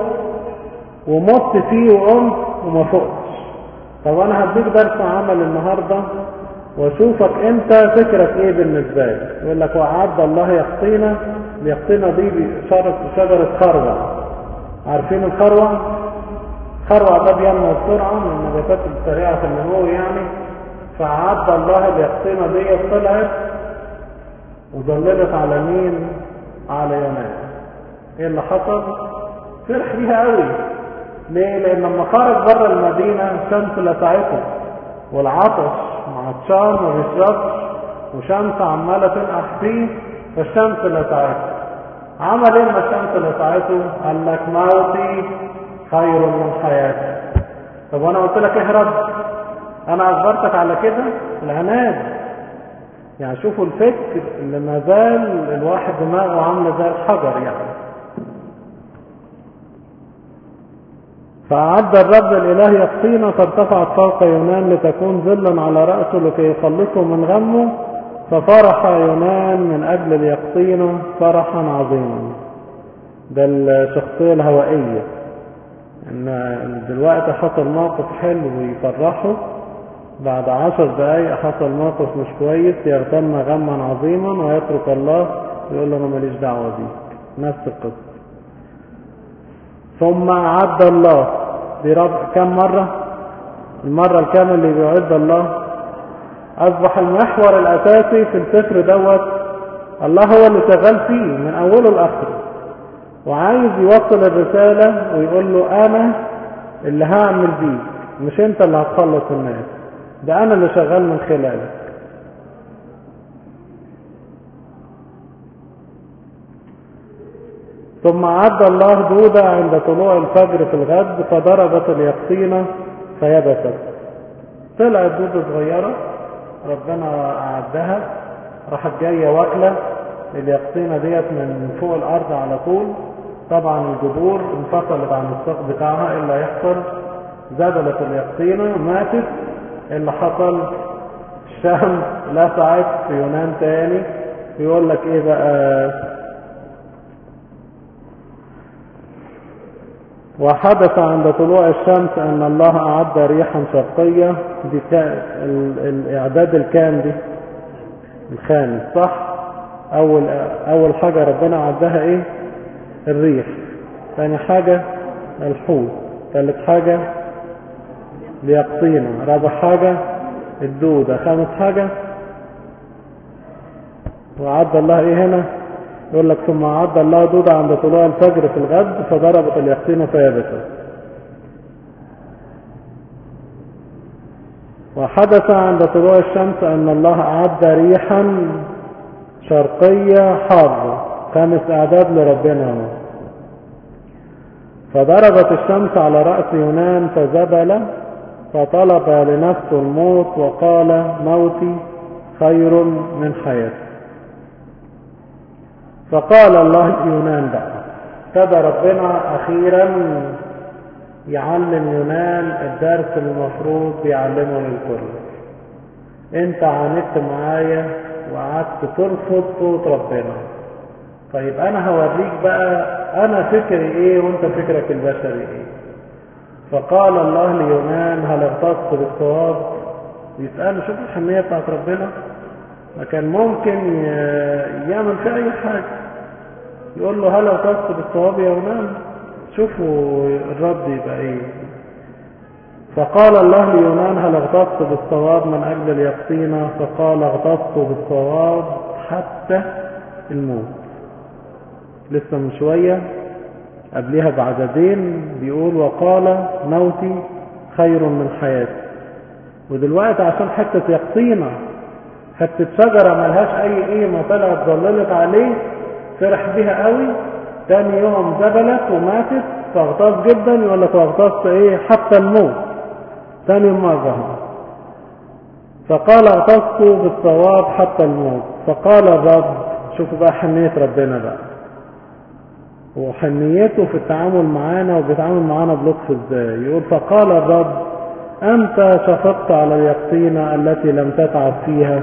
ومت فيه وقمت وما فوقتش طب انا هديك درس عمل النهاردة واشوفك انت فكرك ايه بالنسبة لي يقول لك وعد الله يقطينا اليقطينة دي شجرة شجرة خروع عارفين الخروع خروع ده بينمو بسرعة من النباتات السريعة في النمو يعني فعد الله اليقطينة دي طلعت وظللت على مين على يونان ايه اللي حصل فرح بيها قوي ليه لان لما خرج بره المدينة الشمس لسعته والعطش عطشان ما بيشربش وشمس عمالة تنقح فيه فالشمس لسعته عمل ايه لما الشمس لسعته قال لك موتي خير من حياتي طب وانا قلت لك اهرب انا اجبرتك على كده العناد يعني شوفوا الفكر اللي ما زال الواحد دماغه عامله زي الحجر يعني فأعد الرب الإله يقطينا فارتفعت فوق يونان لتكون ظلا على رأسه لكي يخلصه من غمه ففرح يونان من أجل اليقطينة فرحا عظيما ده الشخصية الهوائية إن دلوقتي حصل موقف حلو يفرحه بعد عشر دقايق حصل موقف مش كويس يغتم غما عظيما ويترك الله يقول له انا ماليش دعوه بيك نفس القصه ثم أعد الله برب كم مرة المرة الكامل اللي بيعد الله أصبح المحور الأساسي في السفر دوت الله هو اللي شغال فيه من أوله لآخره وعايز يوصل الرسالة ويقول له أنا اللي هعمل بيك مش أنت اللي هتخلص الناس ده أنا اللي شغال من خلالك ثم عد الله دودة عند طلوع الفجر في الغد فضربت اليقطينة فيبست طلعت دودة صغيرة ربنا أعدها راحت جاية واكلة اليقطينة ديت من فوق الأرض على طول طبعا الجذور انفصلت عن الساق بتاعها ايه اللي هيحصل زبلت اليقطينة ماتت اللي حصل الشمس لسعت في يونان تاني يقول لك ايه بقى وحدث عند طلوع الشمس ان الله اعد ريحا شرقية دي الاعداد الكام دي الخامس صح اول اول حاجة ربنا عدها ايه الريح ثاني حاجة الحوت ثالث حاجة ليقطينا رابع حاجة الدودة خامس حاجة وعد الله ايه هنا يقول لك ثم عد الله دودة عند طلوع الفجر في الغد فضربت اليقطين فيابست وحدث عند طلوع الشمس ان الله اعد ريحا شرقية حارة خامس اعداد لربنا فضربت الشمس على رأس يونان فزبل فطلب لنفسه الموت وقال موتي خير من حياتي فقال الله يونان بقى ابتدى ربنا اخيرا يعلم يونان الدرس المفروض يعلمه للكل انت عاندت معايا وقعدت ترفض صوت ربنا طيب انا هوريك بقى انا فكري ايه وانت فكرك البشري ايه فقال الله ليونان هل اغتصت بالصواب يسأله شوف الحمية بتاعت ربنا ما كان ممكن يعمل في اي حاجة يقول له هل اغتصت بالصواب يا يونان شوفوا الرد يبقى ايه فقال الله ليونان هل اغتصت بالصواب من اجل اليقطينة فقال اغتصت بالصواب حتى الموت لسه من شوية قبلها بعددين بيقول وقال موتي خير من حياتي ودلوقتي عشان حتة يقطينة حتة شجرة ملهاش اي قيمة طلعت ظللت عليه فرح بيها قوي تاني يوم زبلت وماتت فاغتاظ جدا يقول لك واغتاظت ايه حتى الموت تاني يوم ما ظهر فقال اغتظت بالصواب حتى الموت فقال الرب شوفوا بقى حنية ربنا بقى وحنيته في التعامل معانا وبيتعامل معانا بلطف ازاي يقول فقال الرب انت شفقت على اليقطينة التي لم تتعب فيها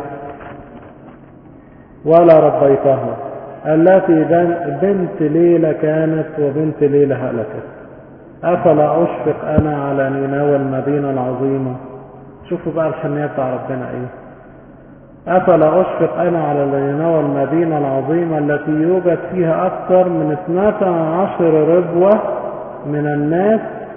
ولا ربيتها التي بنت ليلة كانت وبنت ليلة هلكت أفلا أشفق أنا على نينوى المدينة العظيمة شوفوا بقى الحنية بتاع ربنا إيه أفلا أشفق أنا على نينوى المدينة العظيمة التي يوجد فيها أكثر من 12 ربوة من الناس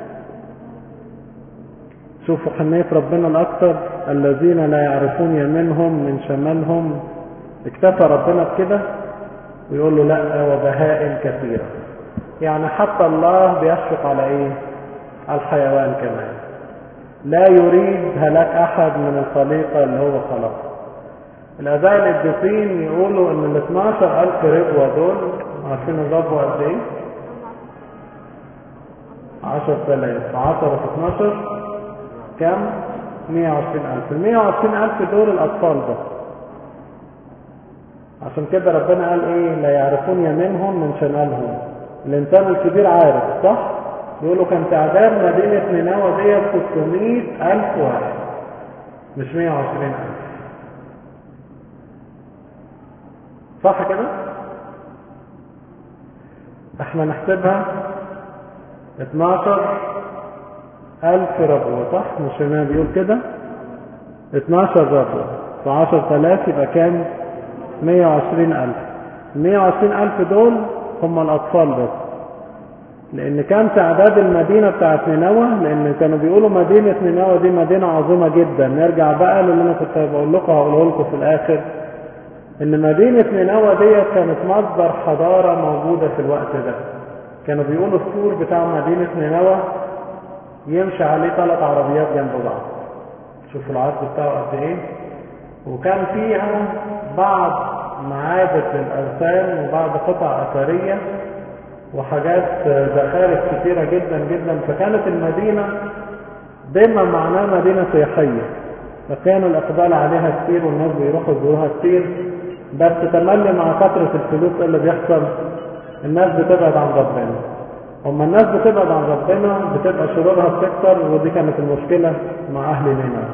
شوفوا حنية ربنا الأكثر الذين لا يعرفون يمينهم من شمالهم اكتفى ربنا بكده ويقول له لا وبهائم كثيرة يعني حتى الله بيشفق على ايه على الحيوان كمان لا يريد هلاك احد من الخليقة اللي هو خلقه الاباء القديسين يقولوا ان ال 12000 ربوة دول عارفين الربوة قد ايه 10000 10 في 12 كم 120000 ال 120000 دول الاطفال بس عشان كده ربنا قال ايه لا يعرفون يمينهم من شمالهم الانسان الكبير عارف صح بيقولوا كان تعداد مدينة نينوى ديت 600 ألف واحد مش 120 ألف صح كده احنا نحسبها 12 ألف ربوة صح مش هنا بيقول كده 12 ربوة في 10000 يبقى كام 120 ألف 120 ألف دول هم الأطفال بس لأن كان تعداد المدينة بتاعت نينوى لأن كانوا بيقولوا مدينة نينوى دي مدينة عظيمة جدا نرجع بقى للي أنا كنت بقول لكم هقوله لكم في الآخر إن مدينة نينوى دي كانت مصدر حضارة موجودة في الوقت ده كانوا بيقولوا السور بتاع مدينة نينوى يمشي عليه ثلاث عربيات جنب بعض شوفوا العرض بتاعه قد ايه وكان فيها بعض معابد للأوثان وبعض قطع أثرية وحاجات زخارف كثيرة جدا جدا فكانت المدينة بما معناه مدينة سياحية فكان الإقبال عليها كتير والناس بيروحوا يزوروها كتير بس تملي مع كثرة الفلوس اللي بيحصل الناس بتبعد عن ربنا اما الناس بتبعد عن ربنا بتبقى شرورها بتكتر ودي كانت المشكلة مع أهل نينوى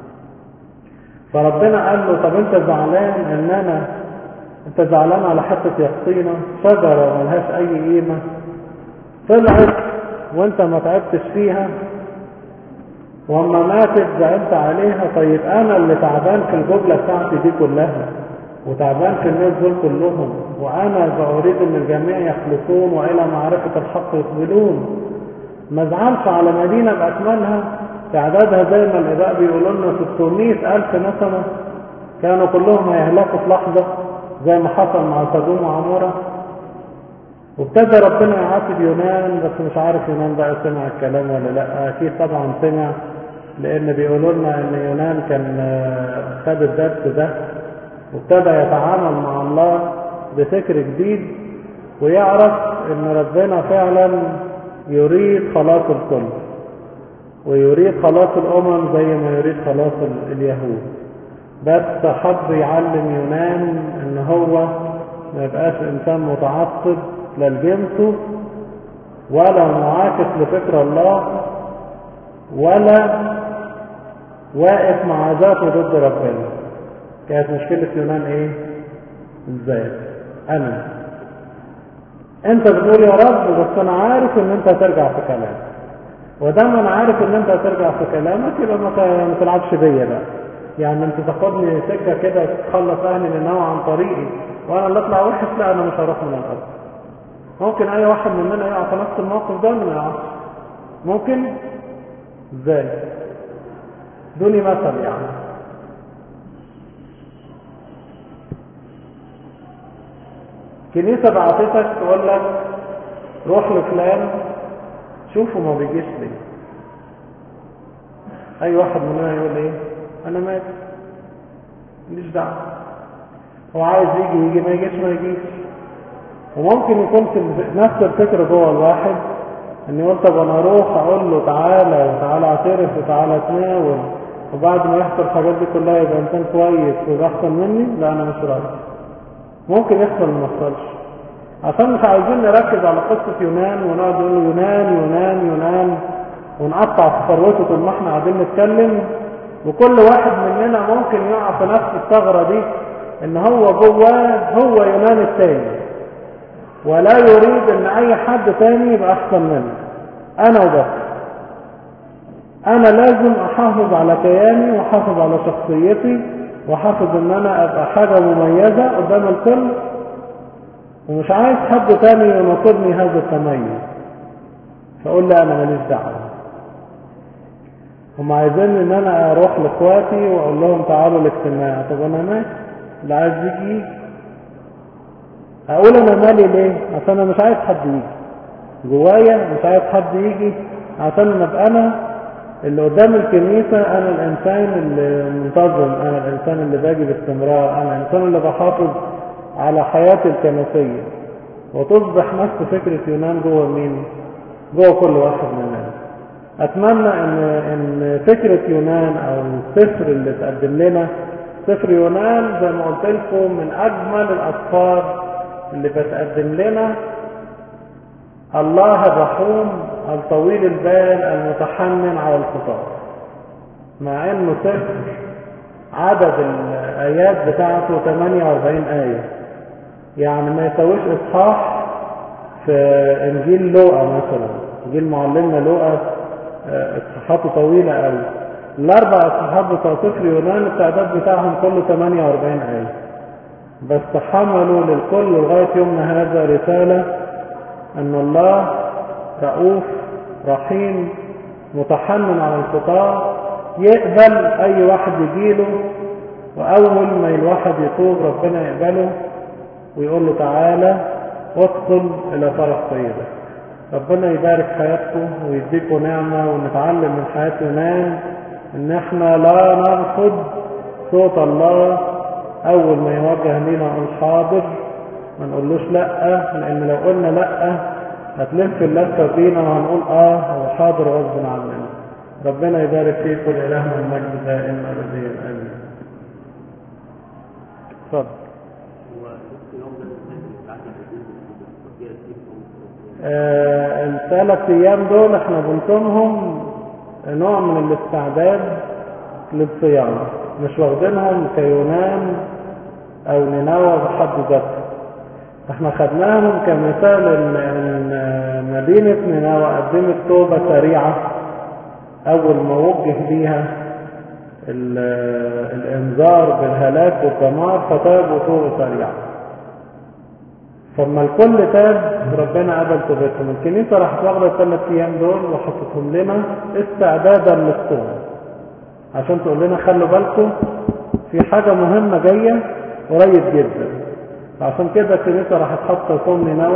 فربنا قال له طب انت زعلان ان انا انت زعلان على حتة يقطينة شجرة ملهاش اي قيمة طلعت وانت ما تعبتش فيها واما ماتت زعلت عليها طيب انا اللي تعبان في الجملة بتاعتي دي كلها وتعبان في الناس دول كلهم وانا باريد ان الجميع يخلصون والى معرفة الحق يقبلون ما ازعلش على مدينة باكملها تعدادها زي ما الاباء بيقولوا لنا 600 الف نسمة كانوا كلهم هيهلكوا في لحظة زي ما حصل مع سدوم وعمورة وابتدى ربنا يعاتب يونان بس مش عارف يونان بقى سمع الكلام ولا لا اكيد طبعا سمع لان بيقولوا لنا ان يونان كان خد الدرس ده وابتدى يتعامل مع الله بفكر جديد ويعرف ان ربنا فعلا يريد خلاص الكل ويريد خلاص الامم زي ما يريد خلاص اليهود بس حب يعلم يونان ان هو ما يبقاش انسان متعصب لا لجنسه ولا معاكس لفكر الله ولا واقف مع ذاته ضد ربنا كانت مشكلة يونان ايه ازاي انا انت بتقول يا رب بس انا عارف ان انت هترجع في كلامك ودام انا عارف ان انت هترجع في كلامك يبقى ما تلعبش بيا بقى يعني انت تاخدني سكه كده تخلص اهلي نينوى عن طريقي وانا اللي اطلع وحش لا انا مش هروح من الارض ممكن اي واحد مننا يقع في نفس الموقف ده ولا ما يقعش ممكن ازاي دوني مثل يعني كنيسة بعتتك تقول لك روح لفلان شوفوا ما بيجيش ليه اي واحد مننا يقول ايه انا مات ماليش دعوه هو عايز يجي يجي ما يجيش ما يجيش وممكن يكون في نفس الفكر جوه الواحد ان يقول طب انا اروح اقول له تعالى وتعالى اعترف وتعالى تناول وبعد ما يحصل الحاجات دي كلها يبقى انسان كويس ويبقى احسن مني لا انا مش راضي ممكن يحصل ما يحصلش عشان مش عايزين نركز على قصة يونان ونقعد نقول يونان يونان يونان ونقطع في ثروته طول ما احنا قاعدين نتكلم وكل واحد مننا ممكن يقع في نفس الثغرة دي ان هو جواه هو يونان التاني ولا يريد ان اي حد تاني يبقى احسن منه انا وبس انا لازم احافظ على كياني واحافظ على شخصيتي وحافظ ان انا ابقى حاجة مميزة قدام الكل ومش عايز حد تاني يناقضني هذا التميز فاقول لا انا ماليش دعوة هم عايزين ان انا اروح لاخواتي واقول لهم تعالوا الاجتماع طب انا ماشي اللي عايز يجي يجي اقول انا مالي ليه عشان انا مش عايز حد يجي جوايا مش عايز حد يجي عشان انا ابقى انا اللي قدام الكنيسة انا الانسان اللي منتظم انا الانسان اللي باجي باستمرار انا الانسان اللي بحافظ على حياتي الكنسية وتصبح نفس فكرة يونان جوه مين جوه كل واحد مننا اتمنى ان ان فكرة يونان او السفر اللي تقدم لنا سفر يونان زي ما قلت لكم من اجمل الاسفار اللي بتقدم لنا الله الرحوم الطويل البال المتحنن على الخطاة مع انه سفر عدد الايات بتاعته 48 آية يعني ما يسويش اصحاح في انجيل لوقا مثلا انجيل معلمنا لوقا اصحاحاته طويلة قوي الاربع اصحاحات بتوع سفر يونان التعداد بتاعهم كله 48 آية بس حملوا للكل لغاية يومنا هذا رسالة ان الله رؤوف رحيم متحنن على الخطاة يقبل اي واحد يجيله واول ما الواحد يتوب ربنا يقبله ويقول له تعالى وادخل الى فرح سيدك ربنا يبارك حياتكم ويديكم نعمة ونتعلم من حياة يونان ان احنا لا نرفض صوت الله اول ما يوجه لنا نقول حاضر ما نقولوش لا لان لو قلنا لا هتلف اللفه فينا وهنقول اه هو حاضر غصب عننا ربنا يبارك فيكم الهنا المجد دائما ابديا امين اتفضل آه الثلاث ايام دول احنا بنصومهم نوع من الاستعداد للصيام مش واخدينهم كيونان او نينوى بحد ذاتها احنا خدناهم كمثال ان ان مدينة نينوى قدمت توبة سريعة اول ما وجه بيها الانذار بالهلاك والدمار فتابوا توبة سريعة فلما الكل تاب ربنا قبل توبتهم الكنيسة راحت واخدة الثلاث ايام دول وحطتهم لنا استعدادا للصوم عشان تقول لنا خلوا بالكم في حاجة مهمة جاية قريب جدا عشان كده الكنيسة راح تحط صوم نينوى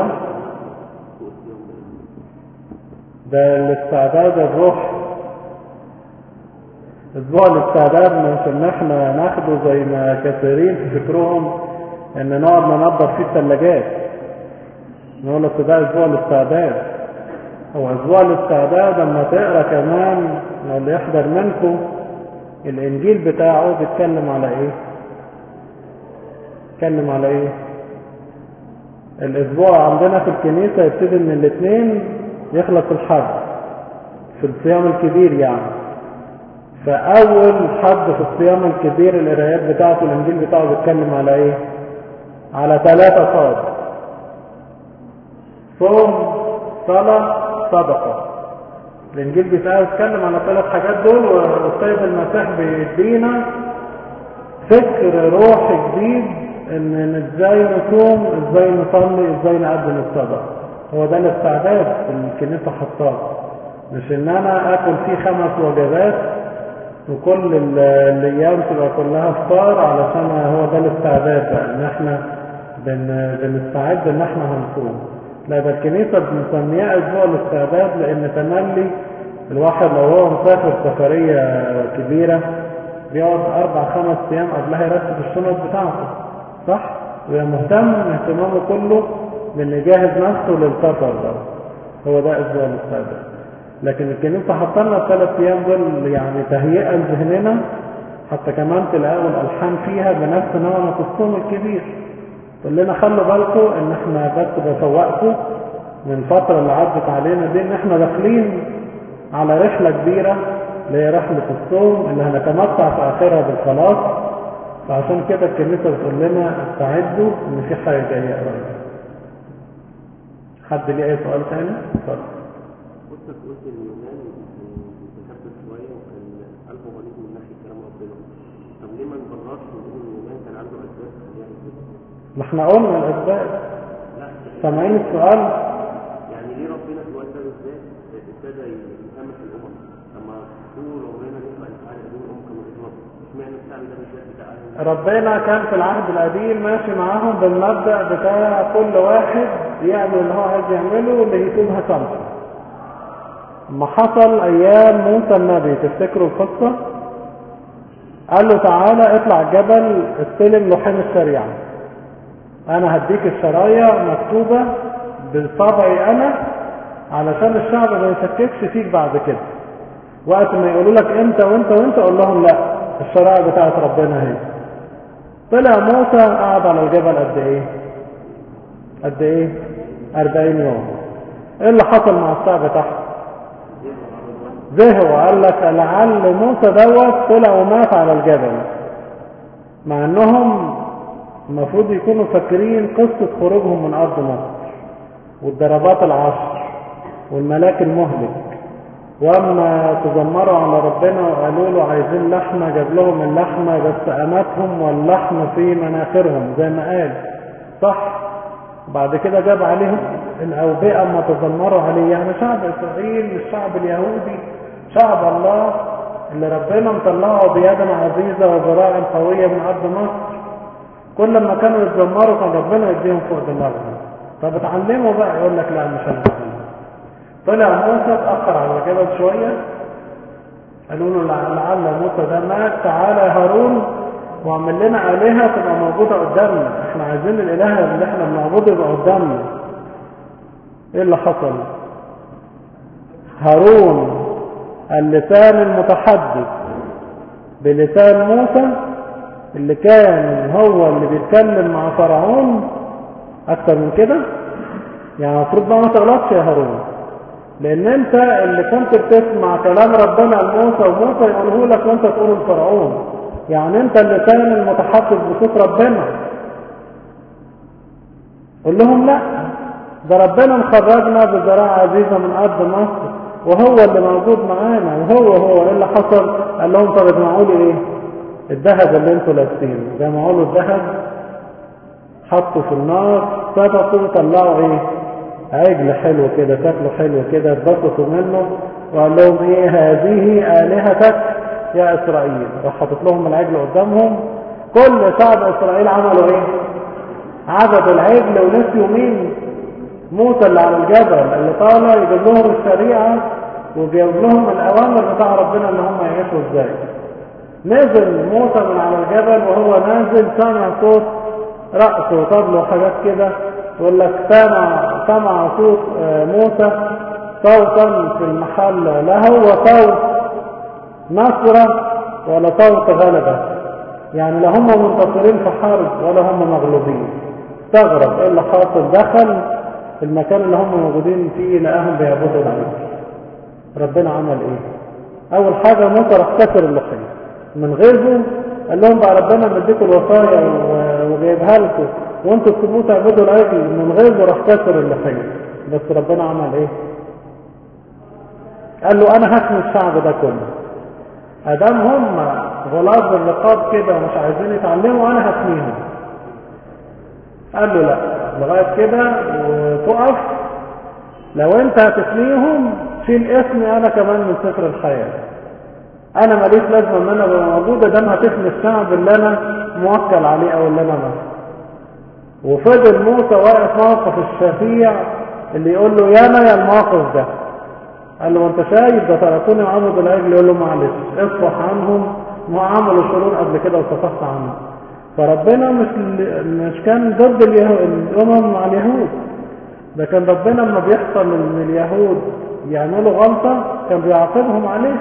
ده الاستعداد الروح اسبوع الاستعداد مش ان احنا ناخده زي ما كثيرين في فكرهم ان نقعد ننظف فيه الثلاجات نقول لك ده اسبوع الاستعداد هو اسبوع الاستعداد اما تقرا كمان لو اللي يحضر منكم الانجيل بتاعه بيتكلم على ايه بيتكلم على ايه الاسبوع عندنا في الكنيسة يبتدي من الاثنين يخلص الحد في الصيام الكبير يعني فاول حد في الصيام الكبير القرايات بتاعته الانجيل بتاعه بيتكلم على ايه على ثلاثة صاد صوم صلاة صدقة الانجيل بيتكلم على ثلاث حاجات دول والسيد المسيح بيدينا فكر روحي جديد ان ازاي نصوم ازاي نصلي ازاي نقدم الصدقه هو ده الاستعداد اللي الكنيسه حطاه مش ان انا اكل فيه خمس وجبات وكل الايام تبقى كلها افطار علشان هو ده الاستعداد بقى ان احنا بن بنستعد ان احنا هنصوم لا ده الكنيسه بنسميها اسبوع الاستعداد لان تملي الواحد لو هو مسافر سفريه كبيره بيقعد اربع خمس ايام قبلها يرتب الشنط بتاعته صح ويبقى مهتم اهتمامه كله بان يجهز نفسه للسفر ده هو ده اسبوع الاستعداد لكن الكنيسه حط لنا الثلاث ايام دول يعني تهيئه لذهننا حتى كمان تلاقوا الالحان فيها بنفس نوع الصوم الكبير تقول لنا خلوا بالكم ان احنا بس بفوقكم من الفتره اللي عدت علينا دي ان احنا داخلين على رحله كبيره اللي هي رحله الصوم اللي هنتمتع في اخرها بالخلاص فعشان كده الكنيسه بتقول لنا استعدوا ان في حاجه جايه قريب حد ليه اي سؤال تاني؟ اتفضل قلت قلت ان اليونان متكبر شويه وكان قلبه غليظ من ناحيه كلام ربنا طب ليه ما نبررش ما احنا قلنا الاسباب لا سامعين السؤال يعني ليه ربنا في الوقت ده بالذات ابتدى يسامح الامم لما طول عمرنا نسمع ان فعلا ابوه الامم كانوا بيغلطوا اشمعنى الشعب ده بالذات بتاع أهل ربنا كان في العهد القديم ماشي معاهم بالمبدأ بتاع كل واحد يعمل اللي هو عايز يعمله واللي يتوب هسامحه لما حصل ايام موسى النبي تفتكروا القصة قال له تعالى اطلع الجبل استلم لوحين الشريعة انا هديك الشرايع مكتوبة بطبعي انا علشان الشعب ما يشككش فيك بعد كده وقت ما يقولوا لك انت وانت وانت قول لهم لا الشرائع بتاعت ربنا اهي طلع موسى قعد على الجبل قد ايه قد ايه 40 يوم ايه اللي حصل مع الشعب تحت زهقوا قال لك لعل موسى دوت طلع ومات على الجبل مع انهم المفروض يكونوا فاكرين قصة خروجهم من ارض مصر والضربات العشر والملاك المهلك واما تذمروا على ربنا وقالوا له عايزين لحمه جاب لهم اللحمه بس اماتهم واللحم في مناخرهم زي ما قال صح بعد كده جاب عليهم الاوبئه اما تذمروا عليه يعني شعب اسرائيل الشعب اليهودي شعب الله اللي ربنا مطلعه بيد عزيزه وذراع قويه من ارض مصر كل ما كانوا يتذمروا كان ربنا يديهم فوق دماغهم طب اتعلموا بقى يقول لك لا مش هنتعلم طلع موسى اتأخر على الجبل شوية قالوا له لع- لعل موسى ده مات تعالى يا هارون واعمل لنا آلهة تبقى موجودة قدامنا احنا عايزين الإله اللي احنا بنعبده يبقى قدامنا ايه اللي حصل هارون اللسان المتحدث بلسان موسى اللي كان هو اللي بيتكلم مع فرعون اكتر من كده يعني المفروض بقى ما تغلطش يا هارون لان انت اللي كنت بتسمع كلام ربنا لموسى وموسى يقوله لك وانت تقوله لفرعون يعني انت اللي كان المتحدث بصوت ربنا قول لهم لا ده ربنا مخرجنا بذراع عزيزة من ارض مصر وهو اللي موجود معانا وهو هو ايه اللي حصل قال لهم طب اجمعوا لي ايه الذهب اللي انتوا لابسينه جمعوا له الذهب حطوا في النار سبقوا طلعوا ايه عجل حلو كده شكله حلو كده اتبسطوا منه وقال لهم ايه هذه آلهتك يا إسرائيل راح حاطط لهم العجل قدامهم كل شعب إسرائيل عملوا ايه عبدوا العجل ونسيوا مين موسى اللي على الجبل اللي طالع يجيب لهم الشريعة وبيجيب لهم الأوامر بتاع ربنا ان هم يعيشوا ازاي نزل موسى من على الجبل وهو نازل سمع صوت رأس وطبل وحاجات كده يقول لك سمع سمع صوت آه، موسى صوتا في المحل لا هو صوت نصرة ولا صوت غلبة يعني لا هم منتصرين في حرب ولا هم مغلوبين استغرب ايه اللي حاصل دخل المكان اللي هم موجودين فيه لقاهم بيعبدوا العجل ربنا عمل ايه اول حاجة موسى راح كسر اللحية من غيظه قال لهم بقى ربنا مديكم الوصايا و- وجايبها لكم وانتوا تسيبوه تعبدوا العجل من غيظه راح كسر اللحية بس ربنا عمل ايه قال له انا هحمي الشعب ده كله ادام هم غلاظ الرقاب كده ومش عايزين يتعلموا انا هحميهم قال له لا لغايه كده وتقف لو انت هتحميهم شيل اسمي انا كمان من سفر الحياه انا ماليش لازمه ان انا ابقى موجود ادام هتحمي الشعب اللي انا موكل عليه او اللي انا ماسكه وفضل موسى واقف موقف الشفيع اللي يقول له يا انا يا الموقف ده قال له انت شايف ده تركوني عبد العجل يقول له معلش اصفح عنهم ما عملوا شرور قبل كده وصفحت عنهم فربنا مش مش كان ضد اليهود الامم مع اليهود ده كان ربنا لما بيحصل ان اليهود يعملوا غلطه كان بيعاقبهم عليه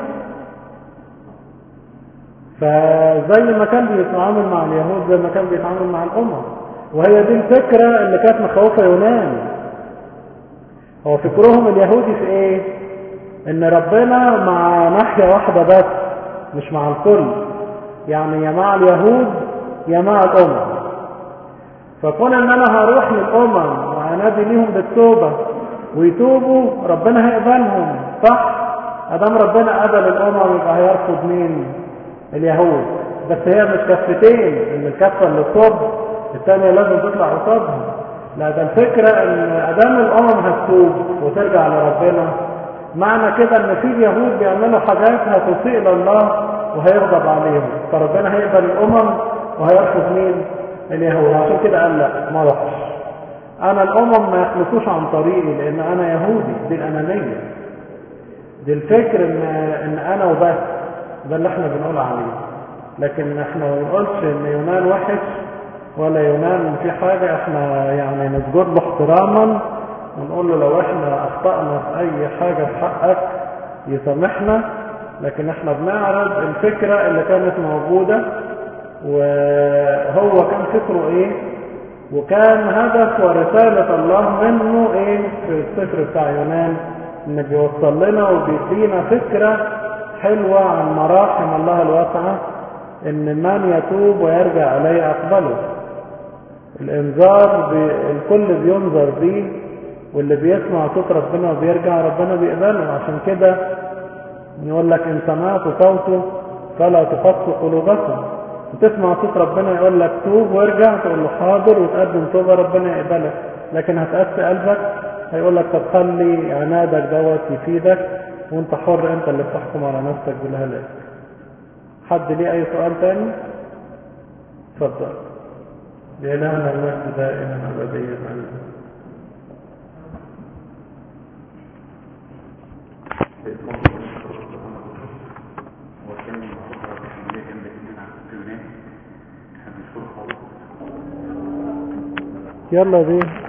فزي ما كان بيتعامل مع اليهود زي ما كان بيتعامل مع الامم وهي دي الفكره اللي كانت مخوفه يونان هو فكرهم اليهودي في ايه ان ربنا مع ناحية واحدة بس مش مع الكل يعني يا مع اليهود يا مع الامم فكون ان انا هروح للامم وانادي ليهم بالتوبة ويتوبوا ربنا هيقبلهم صح ادام ربنا قبل الامم يبقى هيرفض مين اليهود بس هي مش كفتين ان الكفة اللي صب الثانية لازم تطلع قصادها لا ده الفكرة ان ادام الامم هتتوب وترجع لربنا معنى كده ان في اليهود بيعملوا حاجات هتسيء لله وهيغضب عليهم فربنا هيقبل الامم وهيرفض مين اليهود عشان كده قال لا ما روحش انا الامم ما يخلصوش عن طريقي لان انا يهودي دي الانانية دي الفكر ان ان انا وبس ده اللي احنا بنقول عليه لكن احنا ما بنقولش ان يونان وحش ولا يونان في حاجة احنا يعني نسجد له احتراما ونقول له لو احنا اخطأنا في اي حاجة في حقك يسامحنا لكن احنا بنعرض الفكرة اللي كانت موجودة وهو كان فكره ايه وكان هدف ورسالة الله منه ايه في السفر بتاع يونان ان بيوصل لنا وبيدينا فكرة حلوة عن مراحم الله الواسعة ان من يتوب ويرجع اليه اقبله الانذار بي... الكل بينذر بيه واللي بيسمع صوت ربنا وبيرجع ربنا بيقبله عشان كده يقول لك ان سمعت صوته فلا تقص قلوبكم وتسمع صوت ربنا يقول لك توب وارجع تقول له حاضر وتقدم توبه ربنا يقبلك لكن هتقسي قلبك هيقول لك طب خلي عنادك دوت يفيدك وانت حر انت اللي بتحكم على نفسك بالهلاك حد ليه اي سؤال تاني اتفضل لإلهنا المجد دائما أبديا آمين يلا بيه